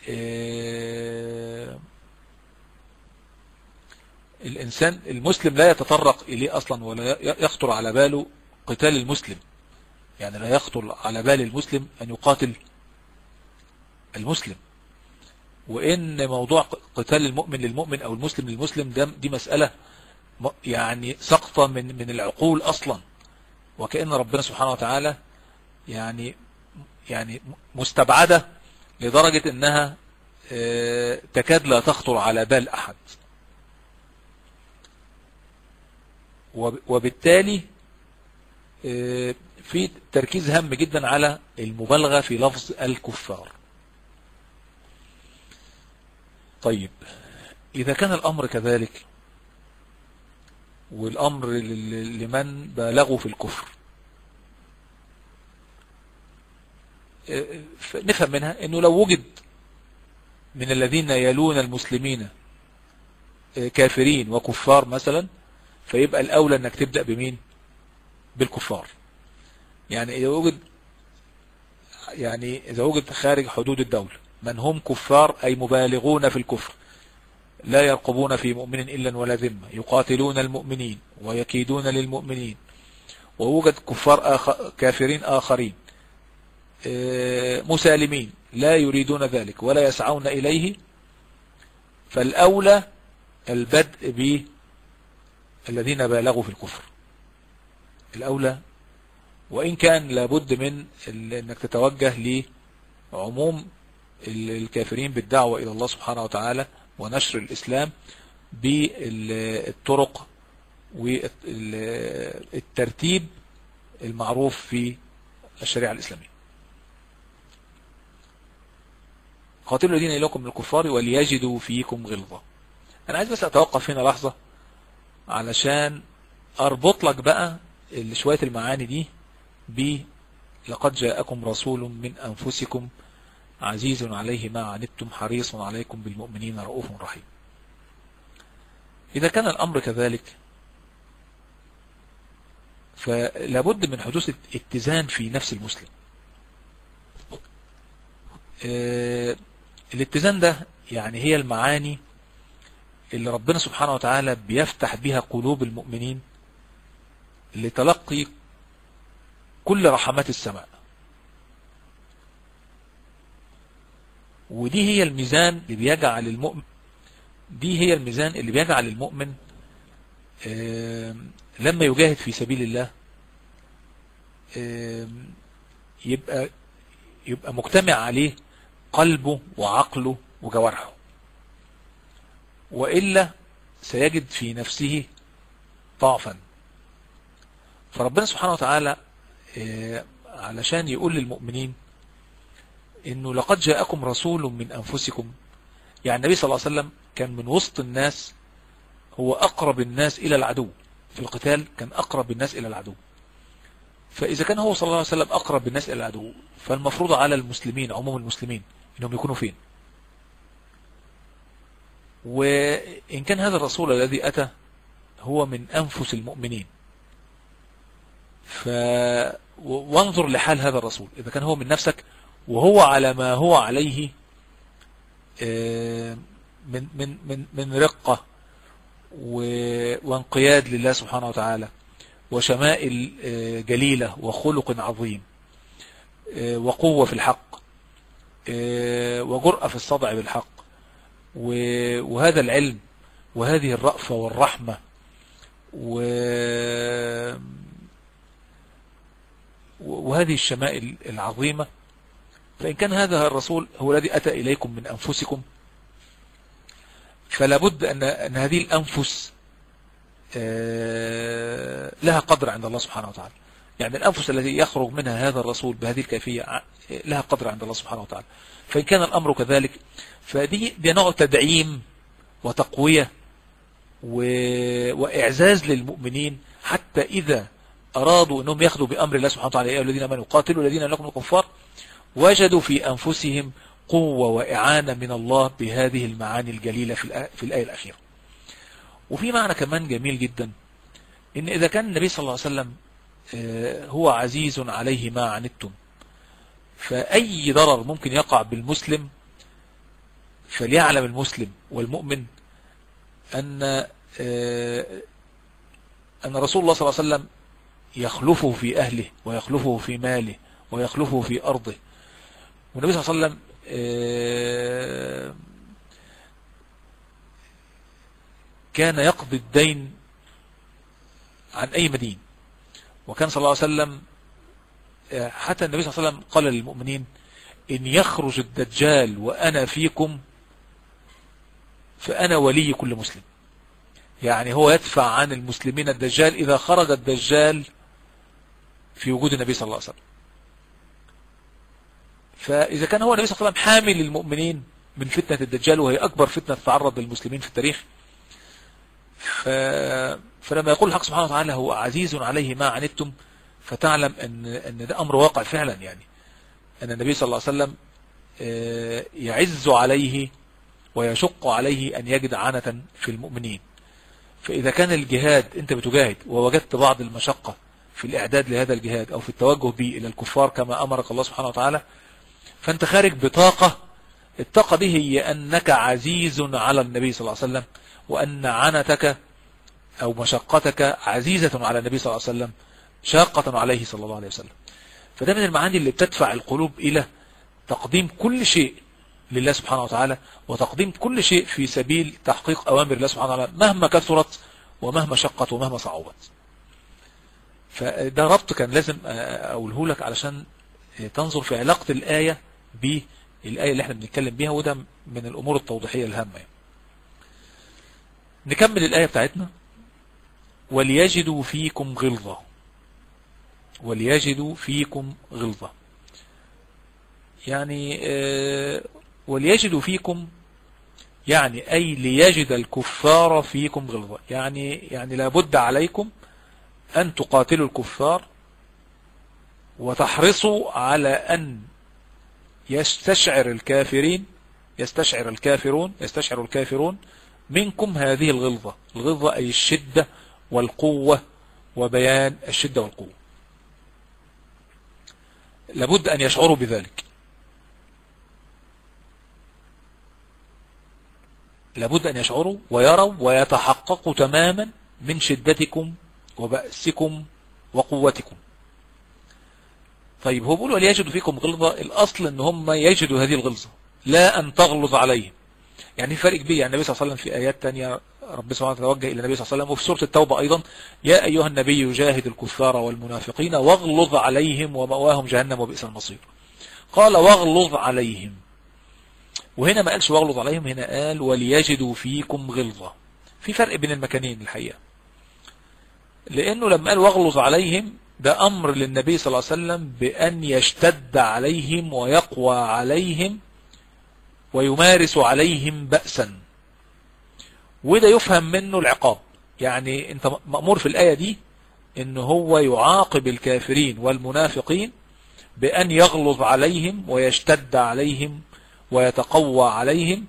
الإنسان المسلم لا يتطرق إليه أصلا ولا يخطر على باله قتال المسلم يعني لا يخطر على بال المسلم أن يقاتل المسلم وإن موضوع قتال المؤمن للمؤمن أو المسلم للمسلم ده دي مسألة يعني سقطة من من العقول أصلا وكأن ربنا سبحانه وتعالى يعني يعني مستبعدة لدرجة انها تكاد لا تخطر على بال احد وبالتالي في تركيز هام جدا على المبالغة في لفظ الكفار طيب إذا كان الأمر كذلك والأمر لمن بالغوا في الكفر نفهم منها أنه لو وجد من الذين يلون المسلمين كافرين وكفار مثلا فيبقى الأولى أنك تبدأ بمين بالكفار يعني إذا وجد يعني إذا وجد خارج حدود الدولة من هم كفار أي مبالغون في الكفر لا يرقبون في مؤمن إلا ولا ذمة يقاتلون المؤمنين ويكيدون للمؤمنين ووجد كفار آخر كافرين آخرين مسالمين لا يريدون ذلك ولا يسعون إليه فالأولى البدء بالذين بالغوا في الكفر الأولى وإن كان لابد من أنك تتوجه لعموم الكافرين بالدعوة إلى الله سبحانه وتعالى ونشر الإسلام بالطرق والترتيب المعروف في الشريعة الإسلامية قاتلوا الذين إليكم من الكفار وليجدوا فيكم غلظة أنا عايز بس أتوقف هنا لحظة علشان أربط لك بقى شوية المعاني دي ب لقد جاءكم رسول من أنفسكم عزيز عليه ما عنتم حريص عليكم بالمؤمنين رؤوف رحيم إذا كان الأمر كذلك فلابد من حدوث اتزان في نفس المسلم اه الاتزان ده يعني هي المعاني اللي ربنا سبحانه وتعالى بيفتح بها قلوب المؤمنين لتلقي كل رحمات السماء ودي هي الميزان اللي بيجعل المؤمن دي هي الميزان اللي بيجعل المؤمن لما يجاهد في سبيل الله يبقى يبقى مجتمع عليه قلبه وعقله وجوارحه وإلا سيجد في نفسه ضعفا فربنا سبحانه وتعالى علشان يقول للمؤمنين انه لقد جاءكم رسول من انفسكم يعني النبي صلى الله عليه وسلم كان من وسط الناس هو اقرب الناس الى العدو في القتال كان اقرب الناس الى العدو فاذا كان هو صلى الله عليه وسلم اقرب الناس الى العدو فالمفروض على المسلمين عموم المسلمين انهم يكونوا فين وإن كان هذا الرسول الذي أتى هو من أنفس المؤمنين ف وانظر لحال هذا الرسول إذا كان هو من نفسك وهو على ما هو عليه من من من من رقة وانقياد لله سبحانه وتعالى وشمائل جليلة وخلق عظيم وقوة في الحق وجرأة في الصدع بالحق وهذا العلم وهذه الرأفة والرحمة و وهذه الشمائل العظيمة فإن كان هذا الرسول هو الذي أتى إليكم من أنفسكم فلا بد أن, أن هذه الأنفس لها قدر عند الله سبحانه وتعالى يعني الأنفس التي يخرج منها هذا الرسول بهذه الكيفية لها قدر عند الله سبحانه وتعالى فإن كان الأمر كذلك فدي دي نوع تدعيم وتقوية و... وإعزاز للمؤمنين حتى إذا أرادوا أنهم ياخذوا بأمر الله سبحانه وتعالى يا الذين آمنوا قاتلوا الذين لكم الكفار وجدوا في أنفسهم قوة وإعانة من الله بهذه المعاني الجليلة في, الآ... في الآية الأخيرة وفي معنى كمان جميل جدا إن إذا كان النبي صلى الله عليه وسلم هو عزيز عليه ما عنتم فأي ضرر ممكن يقع بالمسلم فليعلم المسلم والمؤمن أن أن رسول الله صلى الله عليه وسلم يخلفه في أهله ويخلفه في ماله ويخلفه في أرضه والنبي صلى الله عليه وسلم كان يقضي الدين عن أي مدين وكان صلى الله عليه وسلم حتى النبي صلى الله عليه وسلم قال للمؤمنين إن يخرج الدجال وأنا فيكم فأنا ولي كل مسلم يعني هو يدفع عن المسلمين الدجال إذا خرج الدجال في وجود النبي صلى الله عليه وسلم فإذا كان هو النبي صلى الله عليه وسلم حامل للمؤمنين من فتنة الدجال وهي أكبر فتنة تعرض للمسلمين في التاريخ ف... فلما يقول الحق سبحانه وتعالى هو عزيز عليه ما عنتم فتعلم أن, أن ده أمر واقع فعلا يعني أن النبي صلى الله عليه وسلم يعز عليه ويشق عليه أن يجد عنة في المؤمنين فإذا كان الجهاد أنت بتجاهد ووجدت بعض المشقة في الإعداد لهذا الجهاد أو في التوجه به إلى الكفار كما أمرك الله سبحانه وتعالى فأنت خارج بطاقة الطاقة دي هي أنك عزيز على النبي صلى الله عليه وسلم وأن عنتك أو مشقتك عزيزة على النبي صلى الله عليه وسلم شاقة عليه صلى الله عليه وسلم فده من المعاني اللي بتدفع القلوب إلى تقديم كل شيء لله سبحانه وتعالى وتقديم كل شيء في سبيل تحقيق أوامر الله سبحانه وتعالى مهما كثرت ومهما شقت ومهما صعوبت فده ربط كان لازم أقوله لك علشان تنظر في علاقة الآية بالآية اللي احنا بنتكلم بيها وده من الأمور التوضيحية الهامة نكمل الآية بتاعتنا وليجدوا فيكم غلظة وليجدوا فيكم غلظة يعني وليجدوا فيكم يعني أي ليجد الكفار فيكم غلظة يعني يعني لابد عليكم أن تقاتلوا الكفار وتحرصوا على أن يستشعر الكافرين يستشعر الكافرون يستشعر الكافرون منكم هذه الغلظة الغلظة أي الشدة والقوة وبيان الشدة والقوة لابد أن يشعروا بذلك لابد أن يشعروا ويروا ويتحققوا تماما من شدتكم وبأسكم وقوتكم طيب هو بيقول وليجدوا فيكم غلظة الأصل أن هم يجدوا هذه الغلظة لا أن تغلظ عليهم يعني في فرق كبير يعني النبي صلى الله عليه وسلم في آيات تانية رب سبحانه وتعالى توجه إلى النبي صلى الله عليه وسلم وفي سورة التوبة أيضا يا أيها النبي جاهد الكفار والمنافقين واغلظ عليهم ومأواهم جهنم وبئس المصير قال واغلظ عليهم وهنا ما قالش واغلظ عليهم هنا قال وليجدوا فيكم غلظة في فرق بين المكانين الحقيقة لأنه لما قال واغلظ عليهم ده أمر للنبي صلى الله عليه وسلم بأن يشتد عليهم ويقوى عليهم ويمارس عليهم بأسا وده يفهم منه العقاب يعني انت مأمور في الآية دي ان هو يعاقب الكافرين والمنافقين بأن يغلظ عليهم ويشتد عليهم ويتقوى عليهم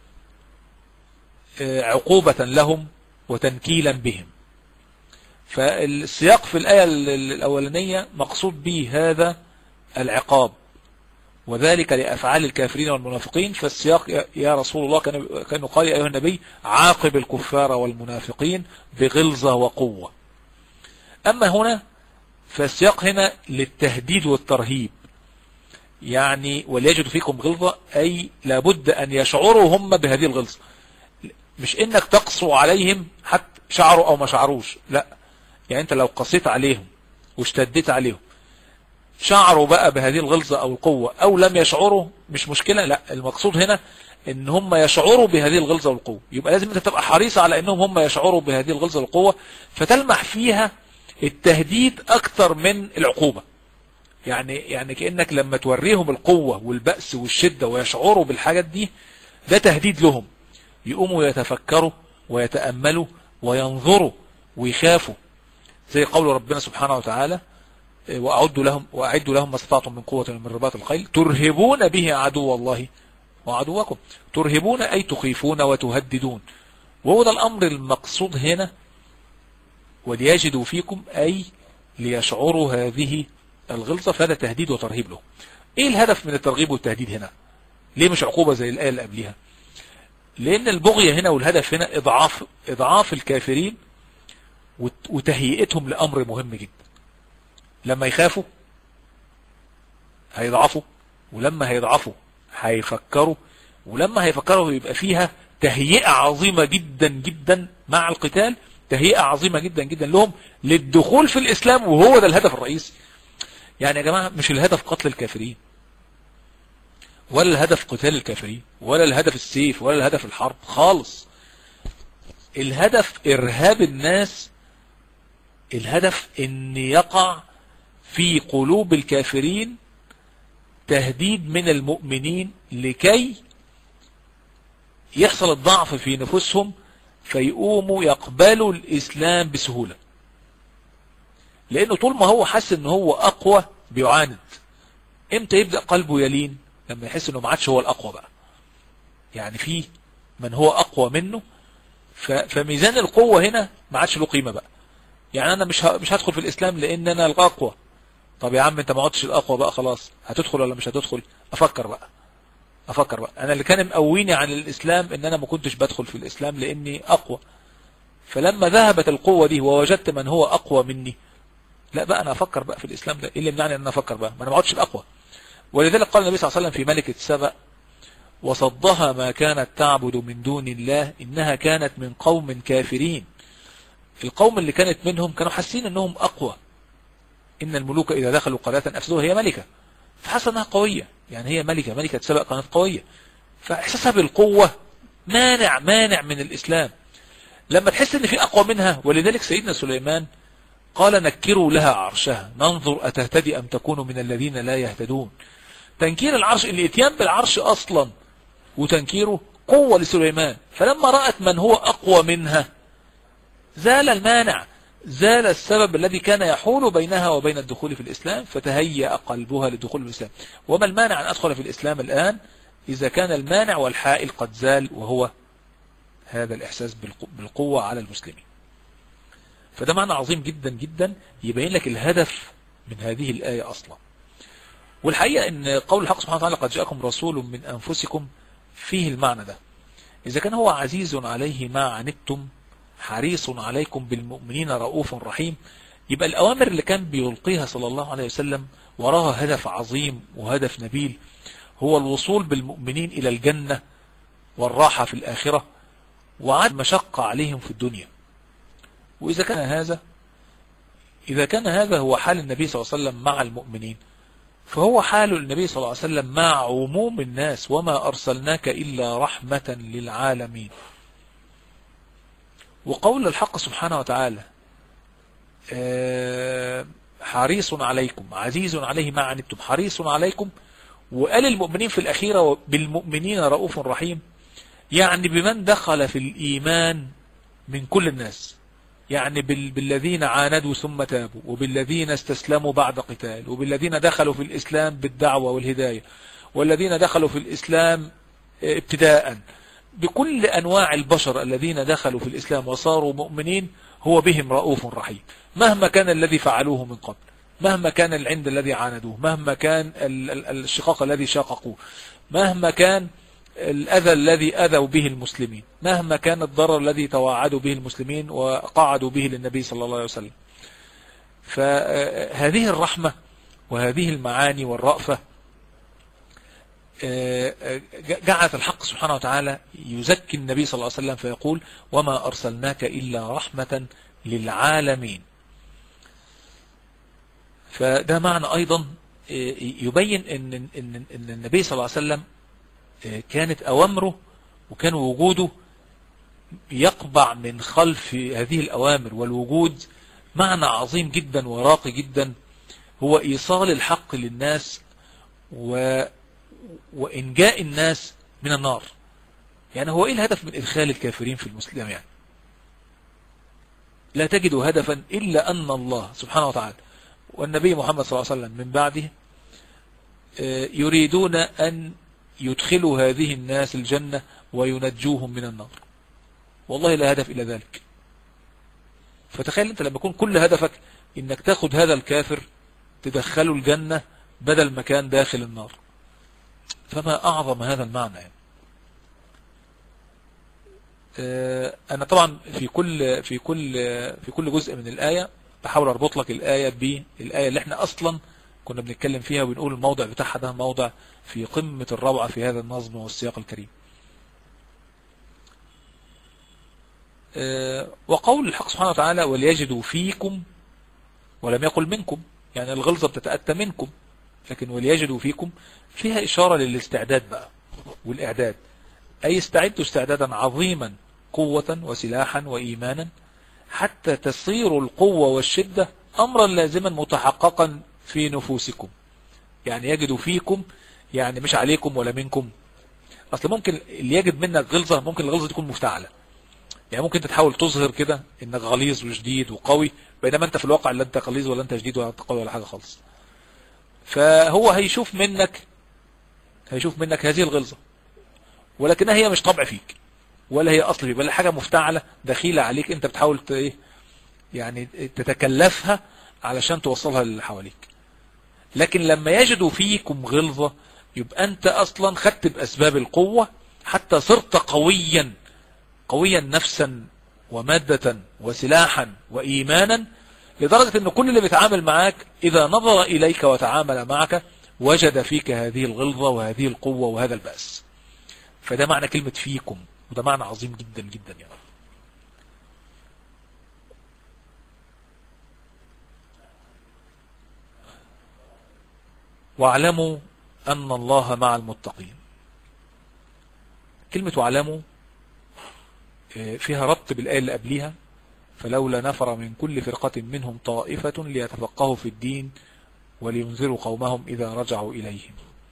آه، عقوبة لهم وتنكيلا بهم فالسياق في الآية الأولانية مقصود به هذا العقاب وذلك لأفعال الكافرين والمنافقين فالسياق يا رسول الله كان كان قال أيها النبي عاقب الكفار والمنافقين بغلظة وقوة أما هنا فالسياق هنا للتهديد والترهيب يعني وليجد فيكم غلظة أي لابد أن يشعروا هم بهذه الغلظة مش إنك تقصوا عليهم حتى شعروا أو ما شعروش لا يعني أنت لو قصيت عليهم واشتديت عليهم شعروا بقى بهذه الغلظة أو القوة أو لم يشعروا مش مشكلة لا المقصود هنا ان هم يشعروا بهذه الغلظة والقوة يبقى لازم انت تبقى حريص على انهم هم يشعروا بهذه الغلظة والقوة فتلمح فيها التهديد اكتر من العقوبة يعني يعني كأنك لما توريهم القوة والبأس والشدة ويشعروا بالحاجات دي ده تهديد لهم يقوموا يتفكروا ويتأملوا وينظروا ويخافوا زي قول ربنا سبحانه وتعالى وأعدوا لهم وأعدوا لهم ما استطعتم من قوة من رباط الخيل ترهبون به عدو الله وعدوكم ترهبون أي تخيفون وتهددون وهو ده الأمر المقصود هنا وليجدوا فيكم أي ليشعروا هذه الغلظة فهذا تهديد وترهيب له ايه الهدف من الترغيب والتهديد هنا ليه مش عقوبة زي الآية اللي قبلها لأن البغية هنا والهدف هنا إضعاف, إضعاف الكافرين وتهيئتهم لأمر مهم جدا لما يخافوا هيضعفوا ولما هيضعفوا هيفكروا ولما هيفكروا يبقى فيها تهيئة عظيمة جدا جدا مع القتال تهيئة عظيمة جدا جدا لهم للدخول في الإسلام وهو ده الهدف الرئيسي يعني يا جماعة مش الهدف قتل الكافرين ولا الهدف قتال الكافرين ولا الهدف السيف ولا الهدف الحرب خالص الهدف إرهاب الناس الهدف ان يقع في قلوب الكافرين تهديد من المؤمنين لكي يحصل الضعف في نفوسهم فيقوموا يقبلوا الإسلام بسهولة لأنه طول ما هو حس ان هو أقوى بيعاند امتى يبدأ قلبه يلين لما يحس انه ما عادش هو الأقوى بقى يعني في من هو أقوى منه فميزان القوة هنا ما عادش له قيمة بقى يعني أنا مش مش هدخل في الإسلام لأن أنا الأقوى طب يا عم أنت ما عدتش الأقوى بقى خلاص هتدخل ولا مش هتدخل أفكر بقى أفكر بقى أنا اللي كان مقويني عن الإسلام إن أنا ما كنتش بدخل في الإسلام لأني أقوى فلما ذهبت القوة دي ووجدت من هو أقوى مني لا بقى أنا أفكر بقى في الإسلام ده إيه اللي يمنعني أن أنا أفكر بقى ما أنا ما عدتش الأقوى ولذلك قال النبي صلى الله عليه وسلم في ملكة سبأ وصدها ما كانت تعبد من دون الله إنها كانت من قوم كافرين القوم اللي كانت منهم كانوا حاسين أنهم أقوى إن الملوك إذا دخلوا قرية أفسدوها هي ملكة فحس أنها قوية يعني هي ملكة ملكة سبأ كانت قوية فإحساسها بالقوة مانع مانع من الإسلام لما تحس ان في اقوى منها ولذلك سيدنا سليمان قال نكروا لها عرشها ننظر أتهتدي أم تكون من الذين لا يهتدون تنكير العرش الاتيان بالعرش أصلا وتنكيره قوة لسليمان فلما رأت من هو أقوى منها زال المانع زال السبب الذي كان يحول بينها وبين الدخول في الإسلام فتهيأ قلبها للدخول في الإسلام وما المانع أن أدخل في الإسلام الآن إذا كان المانع والحائل قد زال وهو هذا الإحساس بالقوة على المسلمين فده معنى عظيم جدا جدا يبين لك الهدف من هذه الآية أصلا والحقيقة ان قول الحق سبحانه وتعالى قد جاءكم رسول من أنفسكم فيه المعنى ده إذا كان هو عزيز عليه ما عنتم حريص عليكم بالمؤمنين رؤوف رحيم يبقى الأوامر اللي كان بيلقيها صلى الله عليه وسلم وراها هدف عظيم وهدف نبيل هو الوصول بالمؤمنين إلى الجنة والراحة في الآخرة وعد مشقة عليهم في الدنيا وإذا كان هذا إذا كان هذا هو حال النبي صلى الله عليه وسلم مع المؤمنين فهو حال النبي صلى الله عليه وسلم مع عموم الناس وما أرسلناك إلا رحمة للعالمين وقول الحق سبحانه وتعالى حريص عليكم عزيز عليه ما عنتم حريص عليكم وقال المؤمنين في الأخيرة بالمؤمنين رؤوف رحيم يعني بمن دخل في الإيمان من كل الناس يعني بالذين عاندوا ثم تابوا وبالذين استسلموا بعد قتال وبالذين دخلوا في الإسلام بالدعوة والهداية والذين دخلوا في الإسلام ابتداء بكل أنواع البشر الذين دخلوا في الإسلام وصاروا مؤمنين هو بهم رؤوف رحيم مهما كان الذي فعلوه من قبل مهما كان العند الذي عاندوه مهما كان الشقاق الذي شاققوه مهما كان الأذى الذي أذوا به المسلمين مهما كان الضرر الذي تواعدوا به المسلمين وقعدوا به للنبي صلى الله عليه وسلم فهذه الرحمة وهذه المعاني والرأفة جعلت الحق سبحانه وتعالى يزكي النبي صلى الله عليه وسلم فيقول وما أرسلناك إلا رحمة للعالمين فده معنى أيضا يبين أن, إن, إن النبي صلى الله عليه وسلم كانت أوامره وكان وجوده يقبع من خلف هذه الأوامر والوجود معنى عظيم جدا وراقي جدا هو إيصال الحق للناس و وإنجاء الناس من النار يعني هو إيه الهدف من إدخال الكافرين في المسلم يعني لا تجد هدفا إلا أن الله سبحانه وتعالى والنبي محمد صلى الله عليه وسلم من بعده يريدون أن يدخلوا هذه الناس الجنة وينجوهم من النار والله لا هدف إلى ذلك فتخيل أنت لما يكون كل هدفك إنك تاخد هذا الكافر تدخله الجنة بدل ما كان داخل النار فما أعظم هذا المعنى يعني. أنا طبعا في كل في كل في كل جزء من الآية بحاول أربط لك الآية بالآية اللي احنا أصلا كنا بنتكلم فيها وبنقول الموضع بتاعها ده موضع في قمة الروعة في هذا النظم والسياق الكريم وقول الحق سبحانه وتعالى وليجدوا فيكم ولم يقل منكم يعني الغلظة بتتأتى منكم لكن وليجدوا فيكم فيها إشارة للاستعداد بقى والإعداد أي استعدوا استعدادا عظيما قوة وسلاحا وإيمانا حتى تصير القوة والشدة أمرا لازما متحققا في نفوسكم يعني يجدوا فيكم يعني مش عليكم ولا منكم أصل ممكن اللي يجد منك غلظة ممكن الغلظة تكون مفتعلة يعني ممكن تحاول تظهر كده انك غليظ وشديد وقوي بينما انت في الواقع لا انت غليظ ولا انت شديد ولا انت قوي ولا حاجة خالص فهو هيشوف منك هيشوف منك هذه الغلظة ولكنها هي مش طبع فيك ولا هي اصل فيك بل حاجة مفتعلة دخيلة عليك انت بتحاول ايه يعني تتكلفها علشان توصلها للي حواليك لكن لما يجدوا فيكم غلظة يبقى انت اصلا خدت باسباب القوة حتى صرت قويا قويا نفسا ومادة وسلاحا وإيمانا لدرجة أن كل اللي بيتعامل معاك إذا نظر إليك وتعامل معك وجد فيك هذه الغلظة وهذه القوة وهذا البأس فده معنى كلمة فيكم وده معنى عظيم جدا جدا يعني واعلموا أن الله مع المتقين كلمة واعلموا فيها ربط بالآية اللي قبليها فلولا نفر من كل فرقة منهم طائفة ليتفقهوا في الدين ولينذروا قومهم إذا رجعوا إليهم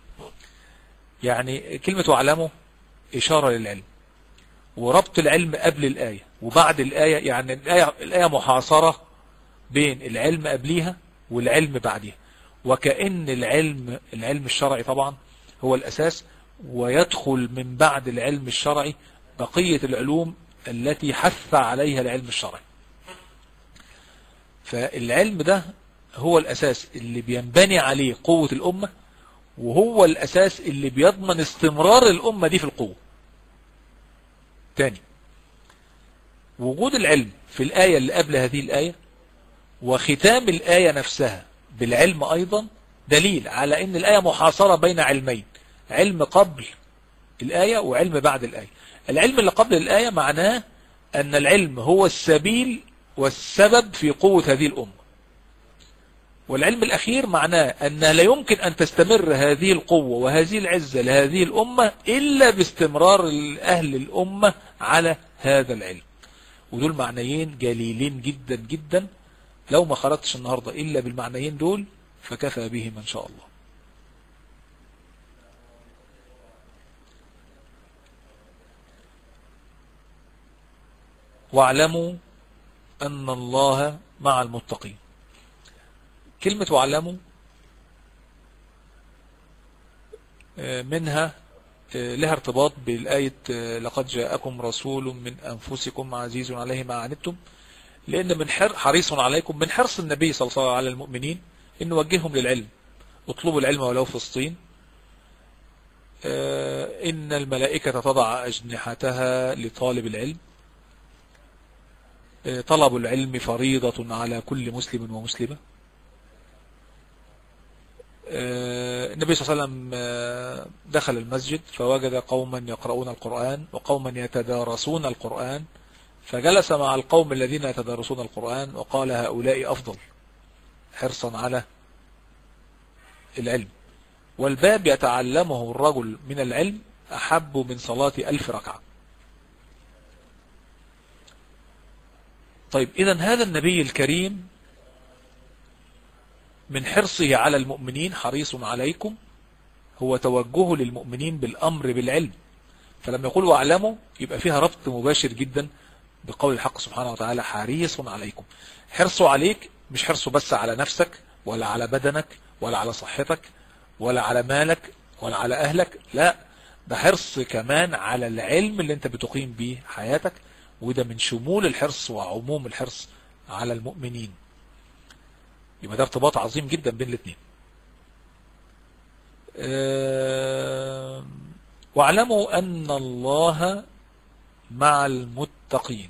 يعني كلمة واعلموا إشارة للعلم وربط العلم قبل الآية وبعد الآية يعني الآية, الآية محاصرة بين العلم قبليها والعلم بعدها وكأن العلم العلم الشرعي طبعا هو الأساس ويدخل من بعد العلم الشرعي بقية العلوم التي حث عليها العلم الشرعي فالعلم ده هو الأساس اللي بينبني عليه قوة الأمة وهو الأساس اللي بيضمن استمرار الأمة دي في القوة تاني وجود العلم في الآية اللي قبل هذه الآية وختام الآية نفسها بالعلم أيضا دليل على أن الآية محاصرة بين علمين علم قبل الآية وعلم بعد الآية العلم اللي قبل الآية معناه أن العلم هو السبيل والسبب في قوة هذه الأمة والعلم الأخير معناه أن لا يمكن أن تستمر هذه القوة وهذه العزة لهذه الأمة إلا باستمرار أهل الأمة على هذا العلم ودول معنيين جليلين جدا جدا لو ما خرجتش النهاردة إلا بالمعنيين دول فكفى بهم إن شاء الله واعلموا أن الله مع المتقين كلمة واعلموا آه، منها آه، لها ارتباط بالآية آه، لقد جاءكم رسول من أنفسكم عزيز عليه ما عنتم لأن من حريص عليكم من حرص النبي صلى الله عليه وسلم على المؤمنين أن نوجههم للعلم اطلبوا العلم ولو في الصين إن الملائكة تضع أجنحتها لطالب العلم طلب العلم فريضة على كل مسلم ومسلمة آه، النبي صلى الله عليه وسلم آه، دخل المسجد فوجد قوما يقرؤون القرآن وقوما يتدارسون القرآن فجلس مع القوم الذين يتدارسون القرآن وقال هؤلاء أفضل حرصا على العلم والباب يتعلمه الرجل من العلم أحب من صلاة ألف ركعة طيب إذا هذا النبي الكريم من حرصه على المؤمنين حريص عليكم هو توجهه للمؤمنين بالأمر بالعلم فلما يقول واعلموا يبقى فيها ربط مباشر جدا بقول الحق سبحانه وتعالى حريص عليكم حرصه عليك مش حرصه بس على نفسك ولا على بدنك ولا على صحتك ولا على مالك ولا على أهلك لا ده حرص كمان على العلم اللي انت بتقيم به حياتك وده من شمول الحرص وعموم الحرص على المؤمنين يبقى ده ارتباط عظيم جدا بين الاثنين واعلموا أن الله مع المتقين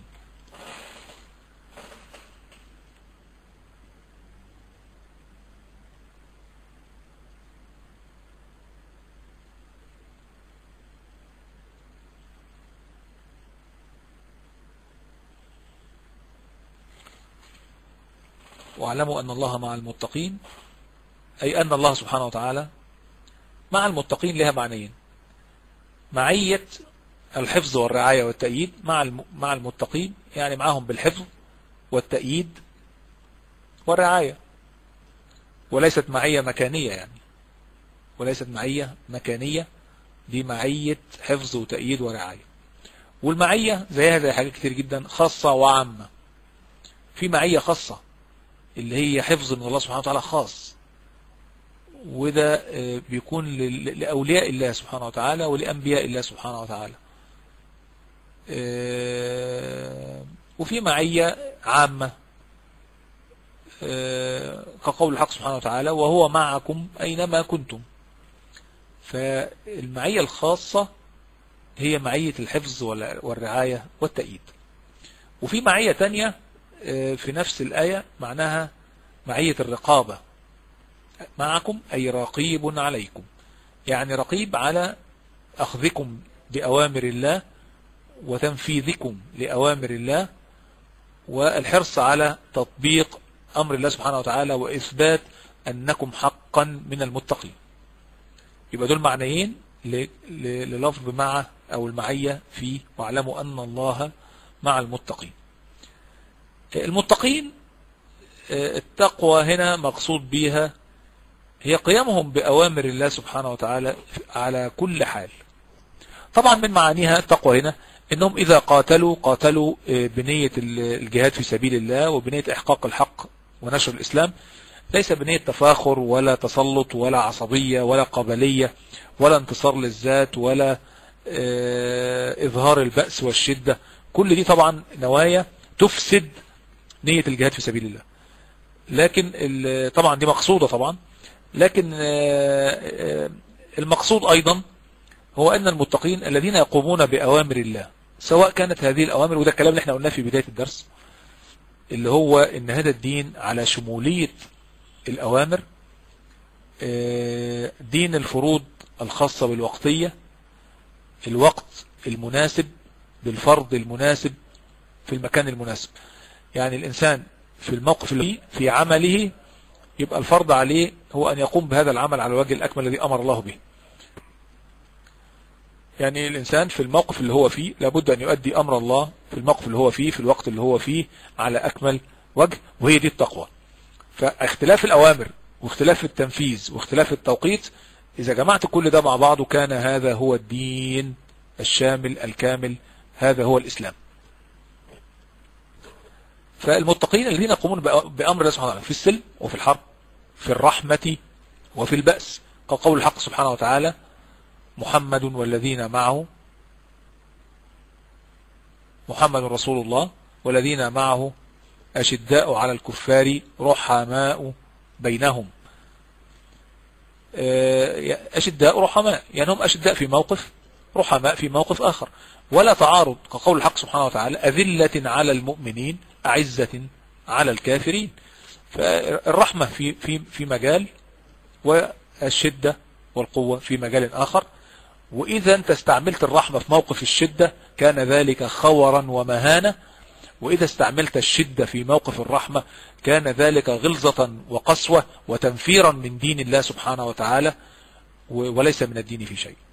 واعلموا أن الله مع المتقين أي أن الله سبحانه وتعالى مع المتقين لها معنيين معية الحفظ والرعاية والتأييد مع مع المتقين يعني معهم بالحفظ والتأييد والرعاية وليست معية مكانية يعني وليست معية مكانية دي معية حفظ وتأييد ورعاية والمعية زيها زي حاجات كتير جدا خاصة وعامة في معية خاصة اللي هي حفظ من الله سبحانه وتعالى خاص وده آه، بيكون لأولياء الله سبحانه وتعالى ولأنبياء الله سبحانه وتعالى آه، وفي معية عامة آه، كقول الحق سبحانه وتعالى وهو معكم أينما كنتم فالمعية الخاصة هي معية الحفظ والرعاية والتأييد وفي معية تانية في نفس الآية معناها معية الرقابة معكم أي رقيب عليكم يعني رقيب على أخذكم بأوامر الله وتنفيذكم لأوامر الله والحرص على تطبيق أمر الله سبحانه وتعالى وإثبات أنكم حقا من المتقين يبقى دول معنيين للفظ مع أو المعية في واعلموا أن الله مع المتقين المتقين آه، التقوى هنا مقصود بها هي قيامهم بأوامر الله سبحانه وتعالى على كل حال طبعا من معانيها التقوى هنا انهم اذا قاتلوا قاتلوا آه، بنية الجهاد في سبيل الله وبنية احقاق الحق ونشر الاسلام ليس بنية تفاخر ولا تسلط ولا عصبية ولا قبلية ولا انتصار للذات ولا آه، اظهار البأس والشدة كل دي طبعا نوايا تفسد نية الجهاد في سبيل الله لكن طبعا دي مقصودة طبعا لكن آه، آه، المقصود أيضا هو أن المتقين الذين يقومون بأوامر الله سواء كانت هذه الأوامر وده الكلام اللي احنا قلناه في بداية الدرس اللي هو ان هذا الدين على شمولية الأوامر آه، دين الفروض الخاصة بالوقتية الوقت المناسب بالفرض المناسب في المكان المناسب يعني الإنسان في الموقف اللي في عمله يبقى الفرض عليه هو أن يقوم بهذا العمل على الوجه الأكمل الذي أمر الله به يعني الإنسان في الموقف اللي هو فيه لابد أن يؤدي أمر الله في الموقف اللي هو فيه في الوقت اللي هو فيه على أكمل وجه وهي دي التقوى فاختلاف الأوامر واختلاف التنفيذ واختلاف التوقيت إذا جمعت كل ده مع بعضه كان هذا هو الدين الشامل الكامل هذا هو الإسلام فالمتقين الذين يقومون بأمر الله سبحانه وتعالى في السلم وفي الحرب في الرحمة وفي البأس كقول الحق سبحانه وتعالى محمد والذين معه محمد رسول الله والذين معه أشداء على الكفار رحماء بينهم آه، أشداء رحماء يعني هم أشداء في موقف رحماء في موقف آخر ولا تعارض كقول الحق سبحانه وتعالى أذلة على المؤمنين أعزة على الكافرين فالرحمة في في في مجال والشدة والقوة في مجال آخر وإذا أنت استعملت الرحمة في موقف الشدة كان ذلك خورا ومهانة وإذا استعملت الشدة في موقف الرحمة كان ذلك غلظة وقسوة وتنفيرا من دين الله سبحانه وتعالى وليس من الدين في شيء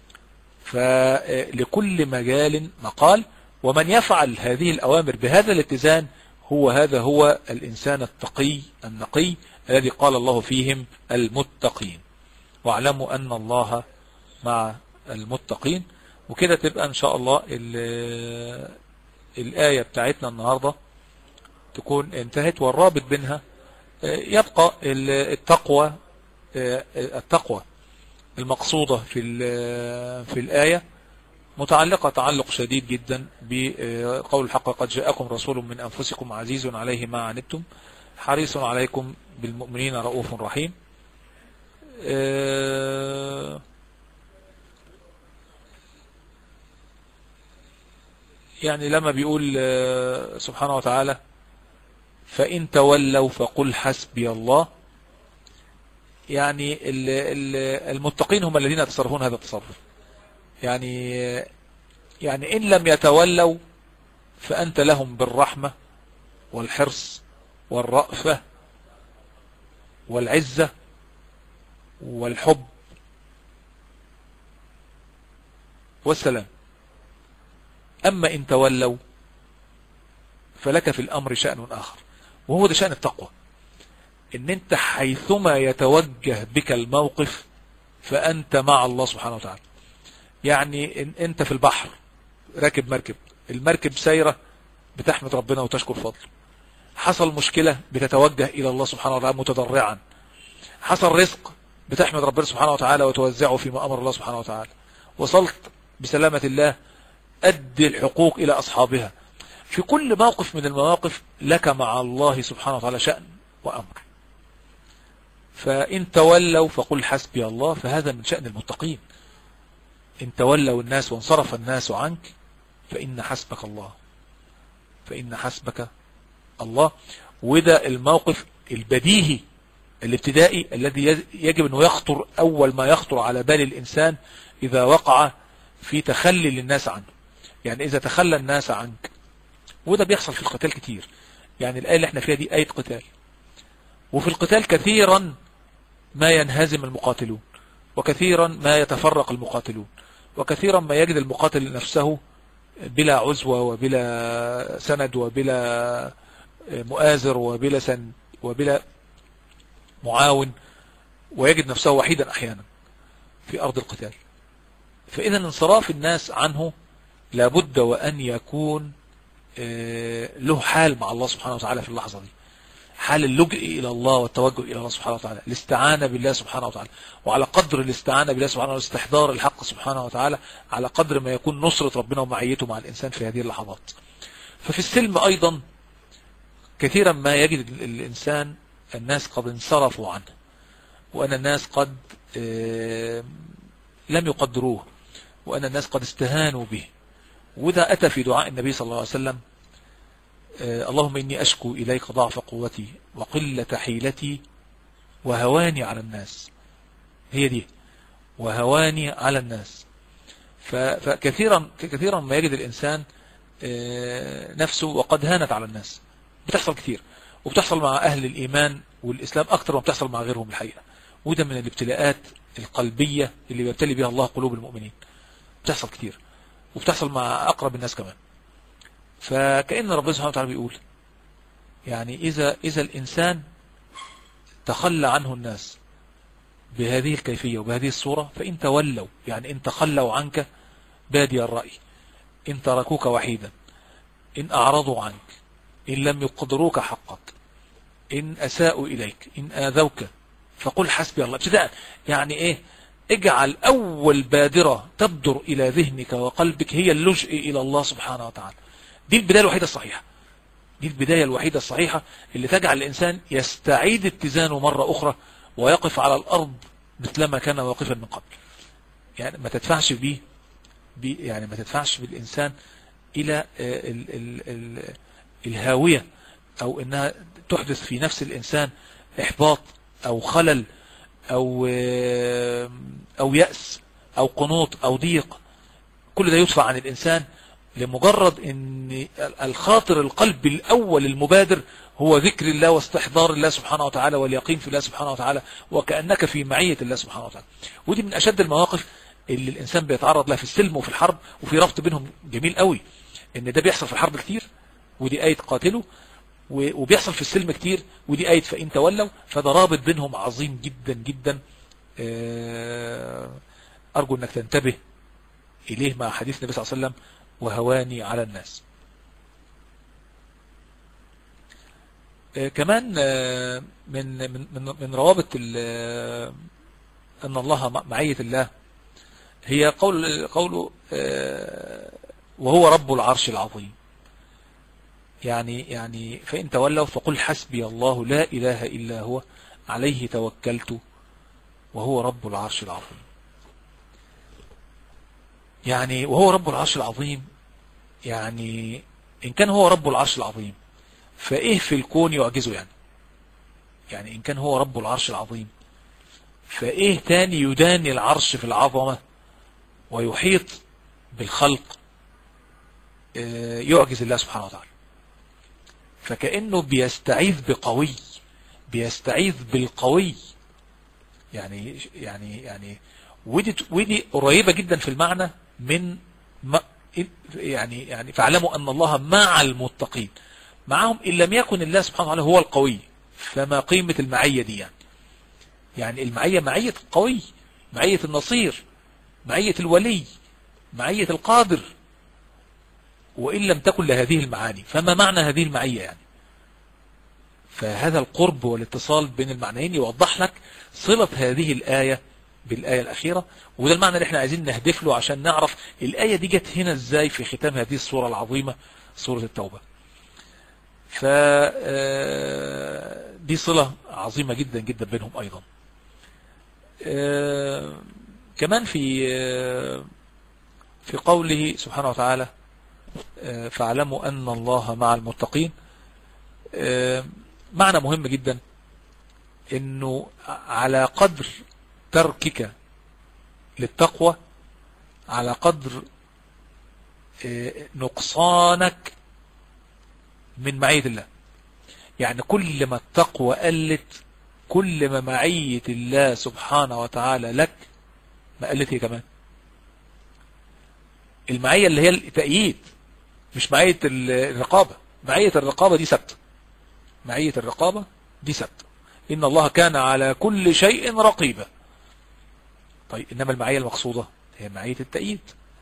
فلكل مجال مقال ومن يفعل هذه الأوامر بهذا الاتزان هو هذا هو الإنسان التقي النقي الذي قال الله فيهم المتقين واعلموا أن الله مع المتقين وكده تبقى إن شاء الله الآية بتاعتنا النهاردة تكون انتهت والرابط بينها يبقى التقوى التقوى المقصودة في في الآية متعلقة تعلق شديد جدا بقول الحق قد جاءكم رسول من أنفسكم عزيز عليه ما عنتم حريص عليكم بالمؤمنين رؤوف رحيم يعني لما بيقول سبحانه وتعالى فإن تولوا فقل حسبي الله يعني المتقين هم الذين يتصرفون هذا التصرف يعني يعني إن لم يتولوا فأنت لهم بالرحمة والحرص والرأفة والعزة والحب والسلام أما إن تولوا فلك في الأمر شأن آخر وهو ده شأن التقوى ان انت حيثما يتوجه بك الموقف فانت مع الله سبحانه وتعالى يعني إن انت في البحر راكب مركب المركب سايرة بتحمد ربنا وتشكر فضله حصل مشكلة بتتوجه الى الله سبحانه وتعالى متضرعا حصل رزق بتحمد ربنا سبحانه وتعالى وتوزعه فيما امر الله سبحانه وتعالى وصلت بسلامة الله ادي الحقوق الى اصحابها في كل موقف من المواقف لك مع الله سبحانه وتعالى شأن وأمر فإن تولوا فقل حسبي الله فهذا من شأن المتقين إن تولوا الناس وانصرف الناس عنك فإن حسبك الله فإن حسبك الله وده الموقف البديهي الابتدائي الذي يجب أنه يخطر أول ما يخطر على بال الإنسان إذا وقع في تخلي للناس عنه يعني إذا تخلى الناس عنك وده بيحصل في القتال كتير يعني الآية اللي احنا فيها دي آية قتال وفي القتال كثيرا ما ينهزم المقاتلون وكثيرا ما يتفرق المقاتلون وكثيرا ما يجد المقاتل نفسه بلا عزوة وبلا سند وبلا مؤازر وبلا سن وبلا معاون ويجد نفسه وحيدا أحيانا في أرض القتال فإذا انصراف الناس عنه لابد وأن يكون له حال مع الله سبحانه وتعالى في اللحظة دي حال اللجئ إلى الله والتوجه إلى الله سبحانه وتعالى الاستعانة بالله سبحانه وتعالى وعلى قدر الاستعانة بالله سبحانه وتعالى واستحضار الحق سبحانه وتعالى على قدر ما يكون نصرة ربنا ومعيته مع الإنسان في هذه اللحظات ففي السلم أيضا كثيرا ما يجد الإنسان الناس قد انصرفوا عنه وأن الناس قد لم يقدروه وأن الناس قد استهانوا به وده أتى في دعاء النبي صلى الله عليه وسلم اللهم إني أشكو إليك ضعف قوتي وقلة حيلتي وهواني على الناس هي دي وهواني على الناس فكثيرا كثيرا ما يجد الإنسان نفسه وقد هانت على الناس بتحصل كثير وبتحصل مع أهل الإيمان والإسلام أكثر ما بتحصل مع غيرهم الحقيقة وده من الابتلاءات القلبية اللي بيبتلي بها الله قلوب المؤمنين بتحصل كثير وبتحصل مع أقرب الناس كمان فكأن ربنا سبحانه وتعالى بيقول يعني إذا, إذا الإنسان تخلى عنه الناس بهذه الكيفية وبهذه الصورة فإن تولوا يعني إن تخلوا عنك بادي الرأي إن تركوك وحيدا إن أعرضوا عنك إن لم يقدروك حقك إن أساءوا إليك إن آذوك فقل حسبي الله ابتداء يعني إيه اجعل أول بادرة تبدر إلى ذهنك وقلبك هي اللجء إلى الله سبحانه وتعالى دي البداية الوحيدة الصحيحة دي البداية الوحيدة الصحيحة اللي تجعل الإنسان يستعيد اتزانه مرة أخرى ويقف على الأرض مثلما كان واقفا من قبل يعني ما تدفعش بيه بي يعني ما تدفعش بالإنسان إلى ال ال ال الهاوية أو إنها تحدث في نفس الإنسان إحباط أو خلل أو أو يأس أو قنوط أو ضيق كل ده يدفع عن الإنسان لمجرد ان الخاطر القلب الاول المبادر هو ذكر الله واستحضار الله سبحانه وتعالى واليقين في الله سبحانه وتعالى وكأنك في معية الله سبحانه وتعالى ودي من اشد المواقف اللي الانسان بيتعرض لها في السلم وفي الحرب وفي ربط بينهم جميل قوي ان ده بيحصل في الحرب كتير ودي آية قاتله وبيحصل في السلم كتير ودي آية فإن تولوا فده رابط بينهم عظيم جدا جدا أرجو أنك تنتبه إليه مع حديث النبي صلى الله عليه وسلم وهواني على الناس كمان من من من روابط أن الله معية الله هي قول قوله وهو رب العرش العظيم يعني يعني فإن تولوا فقل حسبي الله لا إله إلا هو عليه توكلت وهو رب العرش العظيم يعني وهو رب العرش العظيم يعني إن كان هو رب العرش العظيم فإيه في الكون يعجزه يعني يعني إن كان هو رب العرش العظيم فإيه تاني يداني العرش في العظمة ويحيط بالخلق يعجز الله سبحانه وتعالى فكأنه بيستعيذ بقوي بيستعيذ بالقوي يعني يعني يعني ودي ودي قريبة جدا في المعنى من ما يعني يعني فاعلموا أن الله مع المتقين معهم إن لم يكن الله سبحانه وتعالى هو القوي فما قيمة المعية دي يعني يعني المعية معية القوي معية النصير معية الولي معية القادر وإن لم تكن لهذه المعاني فما معنى هذه المعية يعني فهذا القرب والاتصال بين المعنيين يوضح لك صلة هذه الآية بالآية الأخيرة وده المعنى اللي احنا عايزين نهدف له عشان نعرف الآية دي جت هنا ازاي في ختام هذه السورة العظيمة سورة التوبة ف دي صلة عظيمة جدا جدا بينهم أيضا كمان في في قوله سبحانه وتعالى فاعلموا أن الله مع المتقين معنى مهم جدا انه على قدر تركك للتقوى على قدر نقصانك من معية الله يعني كل ما التقوى قلت كل ما معية الله سبحانه وتعالى لك ما قلت هي كمان المعية اللي هي التأييد مش معية الرقابة معية الرقابة دي ثابته معية الرقابة دي ثابته إن الله كان على كل شيء رقيبا طيب إنما المعية المقصودة هي معية التأييد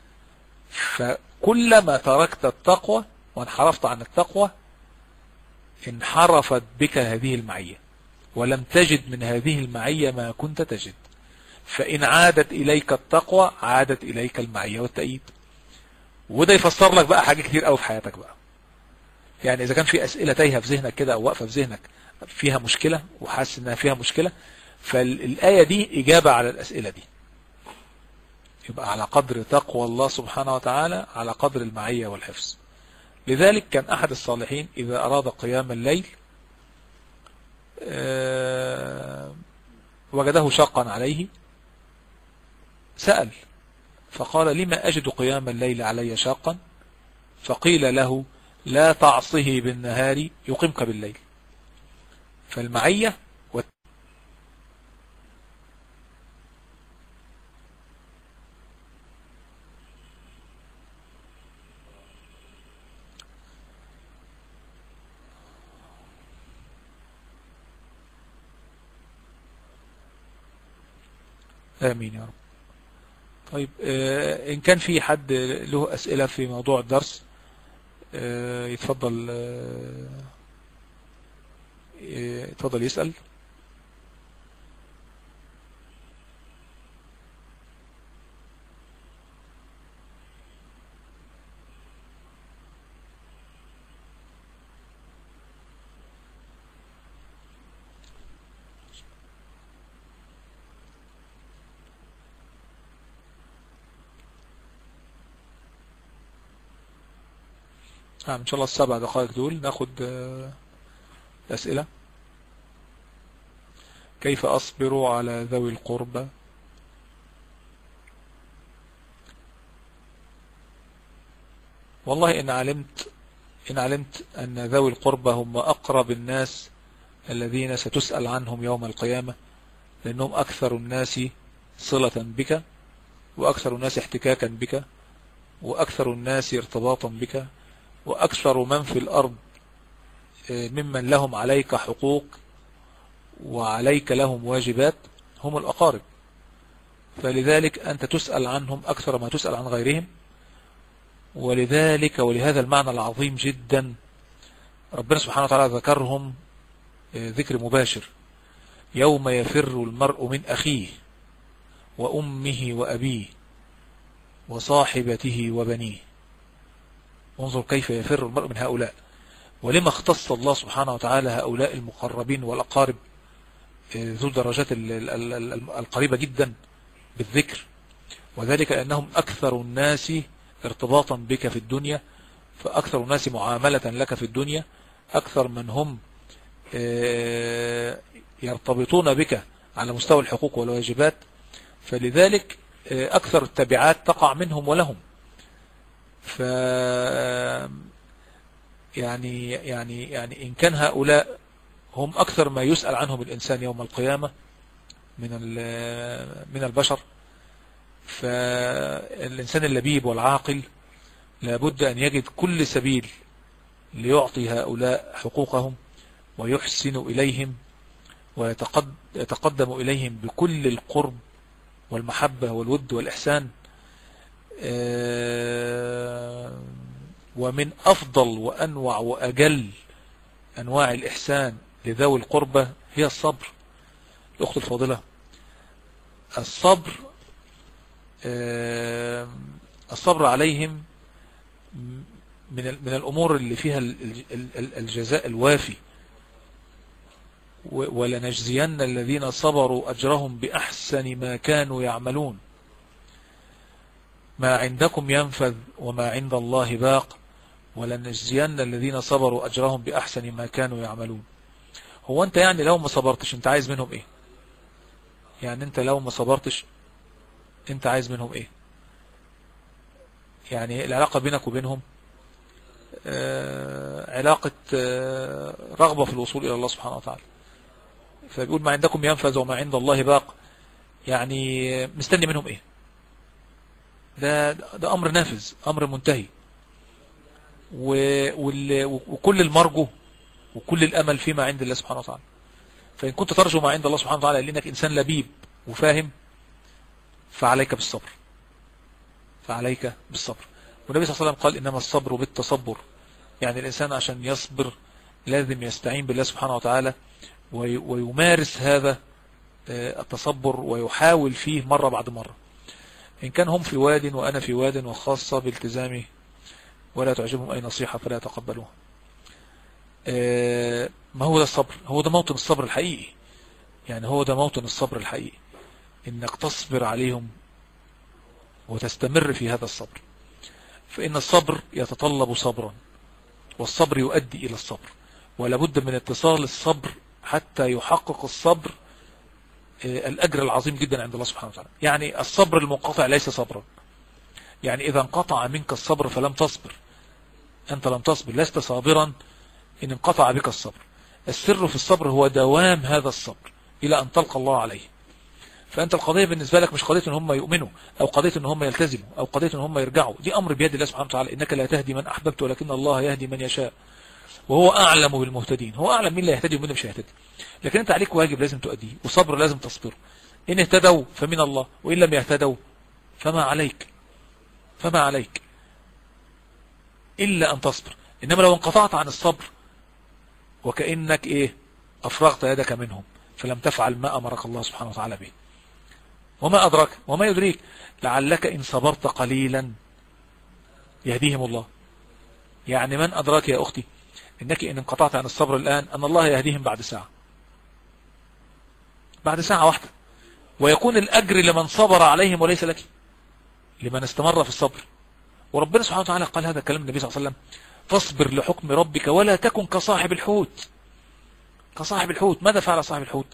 فكلما تركت التقوى وانحرفت عن التقوى انحرفت بك هذه المعية ولم تجد من هذه المعية ما كنت تجد فإن عادت إليك التقوى عادت إليك المعية والتأييد وده يفسر لك بقى حاجة كتير قوي في حياتك بقى يعني إذا كان في أسئلة تايهة في ذهنك كده أو واقفة في ذهنك فيها مشكلة وحاسس إنها فيها مشكلة فالآية دي إجابة على الأسئلة دي يبقى على قدر تقوى الله سبحانه وتعالى على قدر المعية والحفظ لذلك كان أحد الصالحين إذا أراد قيام الليل وجده شاقا عليه سأل فقال لما أجد قيام الليل علي شاقا فقيل له لا تعصه بالنهار يقيمك بالليل فالمعية آمين يا رب طيب آه، إن كان في حد له أسئلة في موضوع الدرس آه، يتفضل آه، يتفضل يسأل نعم إن شاء الله السبع دقائق دول ناخد آه، أسئلة كيف أصبر على ذوي القربى والله إن علمت إن علمت أن ذوي القربى هم أقرب الناس الذين ستسأل عنهم يوم القيامة لأنهم أكثر الناس صلة بك وأكثر الناس احتكاكا بك وأكثر الناس ارتباطا بك وأكثر من في الأرض آه، ممن لهم عليك حقوق وعليك لهم واجبات هم الأقارب فلذلك أنت تسأل عنهم أكثر ما تسأل عن غيرهم ولذلك ولهذا المعنى العظيم جدا ربنا سبحانه وتعالى ذكرهم آه، ذكر مباشر يوم يفر المرء من أخيه وأمه وأبيه وصاحبته وبنيه انظر كيف يفر المرء من هؤلاء ولما اختص الله سبحانه وتعالى هؤلاء المقربين والأقارب آه، ذو الدرجات القريبة جدا بالذكر وذلك أنهم أكثر الناس ارتباطا بك في الدنيا فأكثر الناس معاملة لك في الدنيا أكثر من هم آه، يرتبطون بك على مستوى الحقوق والواجبات فلذلك آه، أكثر التبعات تقع منهم ولهم ف يعني يعني يعني إن كان هؤلاء هم أكثر ما يسأل عنهم الإنسان يوم القيامة من من البشر فالإنسان اللبيب والعاقل لابد أن يجد كل سبيل ليعطي هؤلاء حقوقهم ويحسن إليهم ويتقدم إليهم بكل القرب والمحبة والود والإحسان آه، ومن أفضل وأنوع وأجل أنواع الإحسان لذوي القربة هي الصبر الأخت الفاضلة الصبر آه، الصبر عليهم من من الأمور اللي فيها الجزاء الوافي ولنجزين الذين صبروا أجرهم بأحسن ما كانوا يعملون ما عندكم ينفذ وما عند الله باق ولنجزين الذين صبروا أجرهم بأحسن ما كانوا يعملون هو أنت يعني لو ما صبرتش أنت عايز منهم إيه يعني أنت لو ما صبرتش أنت عايز منهم إيه يعني العلاقة بينك وبينهم آه علاقة آه رغبة في الوصول إلى الله سبحانه وتعالى فبيقول ما عندكم ينفذ وما عند الله باق يعني مستني منهم إيه ده ده أمر نافذ أمر منتهي وكل المرجو وكل الأمل فيما عند الله سبحانه وتعالى فإن كنت ترجو ما عند الله سبحانه وتعالى لأنك إنسان لبيب وفاهم فعليك بالصبر فعليك بالصبر والنبي صلى الله عليه وسلم قال إنما الصبر بالتصبر يعني الإنسان عشان يصبر لازم يستعين بالله سبحانه وتعالى ويمارس هذا آه، التصبر ويحاول فيه مرة بعد مرة إن كان هم في واد وأنا في واد وخاصة بالتزامي ولا تعجبهم أي نصيحة فلا يتقبلوها آه، ما هو ده الصبر هو ده موطن الصبر الحقيقي يعني هو ده موطن الصبر الحقيقي إنك تصبر عليهم وتستمر في هذا الصبر فإن الصبر يتطلب صبرا والصبر يؤدي إلى الصبر ولابد من اتصال الصبر حتى يحقق الصبر آه، الأجر العظيم جدا عند الله سبحانه وتعالى يعني الصبر المنقطع ليس صبرا يعني إذا انقطع منك الصبر فلم تصبر أنت لم تصبر لست صابرا إن انقطع بك الصبر السر في الصبر هو دوام هذا الصبر إلى أن تلقى الله عليه فأنت القضية بالنسبة لك مش قضية أن هم يؤمنوا أو قضية أن هم يلتزموا أو قضية أن هم يرجعوا دي أمر بيد الله سبحانه وتعالى إنك لا تهدي من أحببت ولكن الله يهدي من يشاء وهو أعلم بالمهتدين هو أعلم مين لا يهتدي ومين مش هيهتدي لكن أنت عليك واجب لازم تؤديه وصبر لازم تصبره إن اهتدوا فمن الله وإن لم يهتدوا فما عليك فما عليك إلا أن تصبر إنما لو انقطعت عن الصبر وكأنك إيه أفرغت يدك منهم فلم تفعل ما أمرك الله سبحانه وتعالى به وما أدرك وما يدريك لعلك إن صبرت قليلا يهديهم الله يعني من أدراك يا أختي إنك إن انقطعت عن الصبر الآن أن الله يهديهم بعد ساعة بعد ساعة واحدة ويكون الأجر لمن صبر عليهم وليس لك لمن استمر في الصبر وربنا سبحانه وتعالى قال هذا الكلام النبي صلى الله عليه وسلم فاصبر لحكم ربك ولا تكن كصاحب الحوت كصاحب الحوت ماذا فعل صاحب الحوت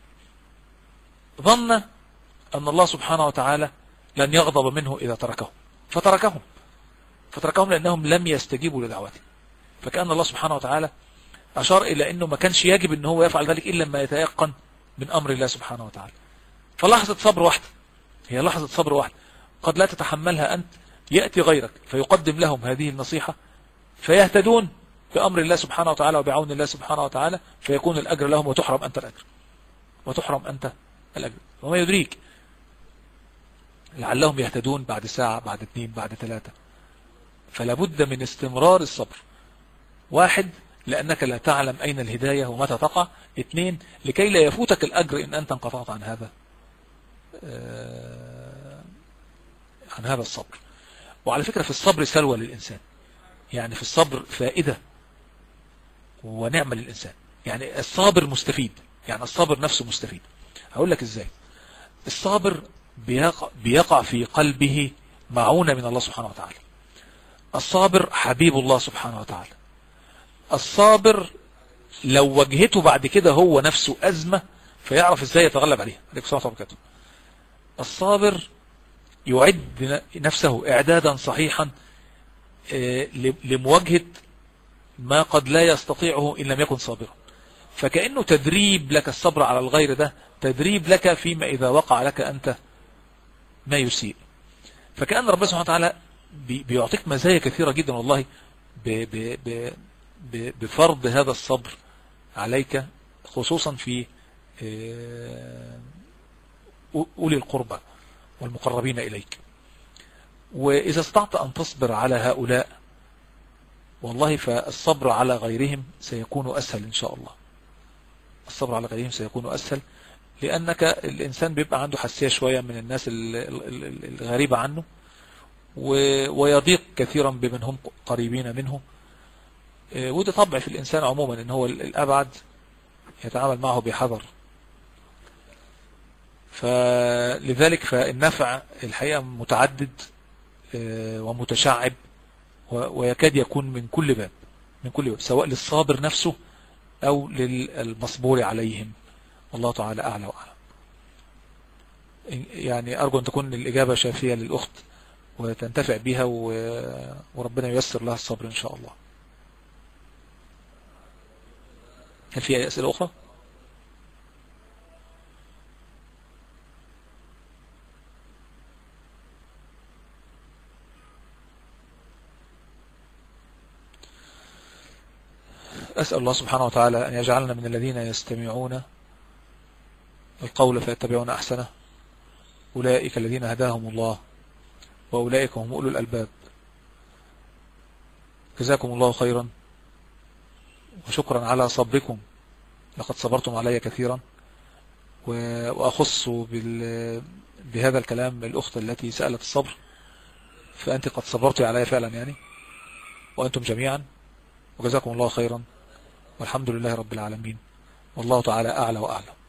ظن أن الله سبحانه وتعالى لن يغضب منه إذا تركهم فتركهم فتركهم لأنهم لم يستجيبوا لدعوته فكأن الله سبحانه وتعالى أشار إلى أنه ما كانش يجب أنه هو يفعل ذلك إلا لما يتيقن من أمر الله سبحانه وتعالى فلحظة صبر واحدة هي لحظة صبر واحدة قد لا تتحملها أنت يأتي غيرك فيقدم لهم هذه النصيحة فيهتدون بأمر الله سبحانه وتعالى وبعون الله سبحانه وتعالى فيكون الأجر لهم وتحرم أنت الأجر وتحرم أنت الأجر وما يدريك لعلهم يهتدون بعد ساعة بعد اثنين بعد ثلاثة فلا بد من استمرار الصبر واحد لأنك لا تعلم أين الهداية ومتى تقع اثنين لكي لا يفوتك الأجر إن أنت انقطعت عن هذا آه، عن هذا الصبر وعلى فكرة في الصبر سلوى للإنسان يعني في الصبر فائدة ونعمة للإنسان يعني الصابر مستفيد يعني الصابر نفسه مستفيد هقول لك إزاي الصابر بيقع, بيقع في قلبه معونة من الله سبحانه وتعالى الصابر حبيب الله سبحانه وتعالى الصابر لو واجهته بعد كده هو نفسه أزمة فيعرف ازاي يتغلب عليها عليكم السلام وبركاته الصابر يعد نفسه إعدادا صحيحا آه، لمواجهة ما قد لا يستطيعه إن لم يكن صابرا فكأنه تدريب لك الصبر على الغير ده تدريب لك فيما إذا وقع لك أنت ما يسيء فكأن ربنا سبحانه وتعالى بيعطيك مزايا كثيرة جدا والله بفرض هذا الصبر عليك خصوصا في آه، أولي القربى والمقربين إليك وإذا استطعت أن تصبر على هؤلاء والله فالصبر على غيرهم سيكون أسهل إن شاء الله الصبر على غيرهم سيكون أسهل لأنك الإنسان بيبقى عنده حساسية شوية من الناس الغريبة عنه ويضيق كثيرا بمن هم قريبين منه آه، وده طبع في الإنسان عموما إن هو الأبعد يتعامل معه بحذر فلذلك فالنفع الحقيقة متعدد آه، ومتشعب ويكاد يكون من كل باب من كل باب سواء للصابر نفسه أو للمصبور عليهم والله تعالى أعلى وأعلم يعني أرجو أن تكون الإجابة شافية للأخت وتنتفع بها وربنا ييسر لها الصبر إن شاء الله هل في أي أسئلة أخرى؟ أسأل الله سبحانه وتعالى أن يجعلنا من الذين يستمعون القول فيتبعون أحسنه أولئك الذين هداهم الله وأولئك هم أولو الألباب جزاكم الله خيرا وشكرا على صبركم لقد صبرتم علي كثيرا وأخص بهذا الكلام الأخت التي سألت الصبر فأنت قد صبرت علي فعلا يعني وأنتم جميعا وجزاكم الله خيرا والحمد لله رب العالمين والله تعالى أعلى وأعلم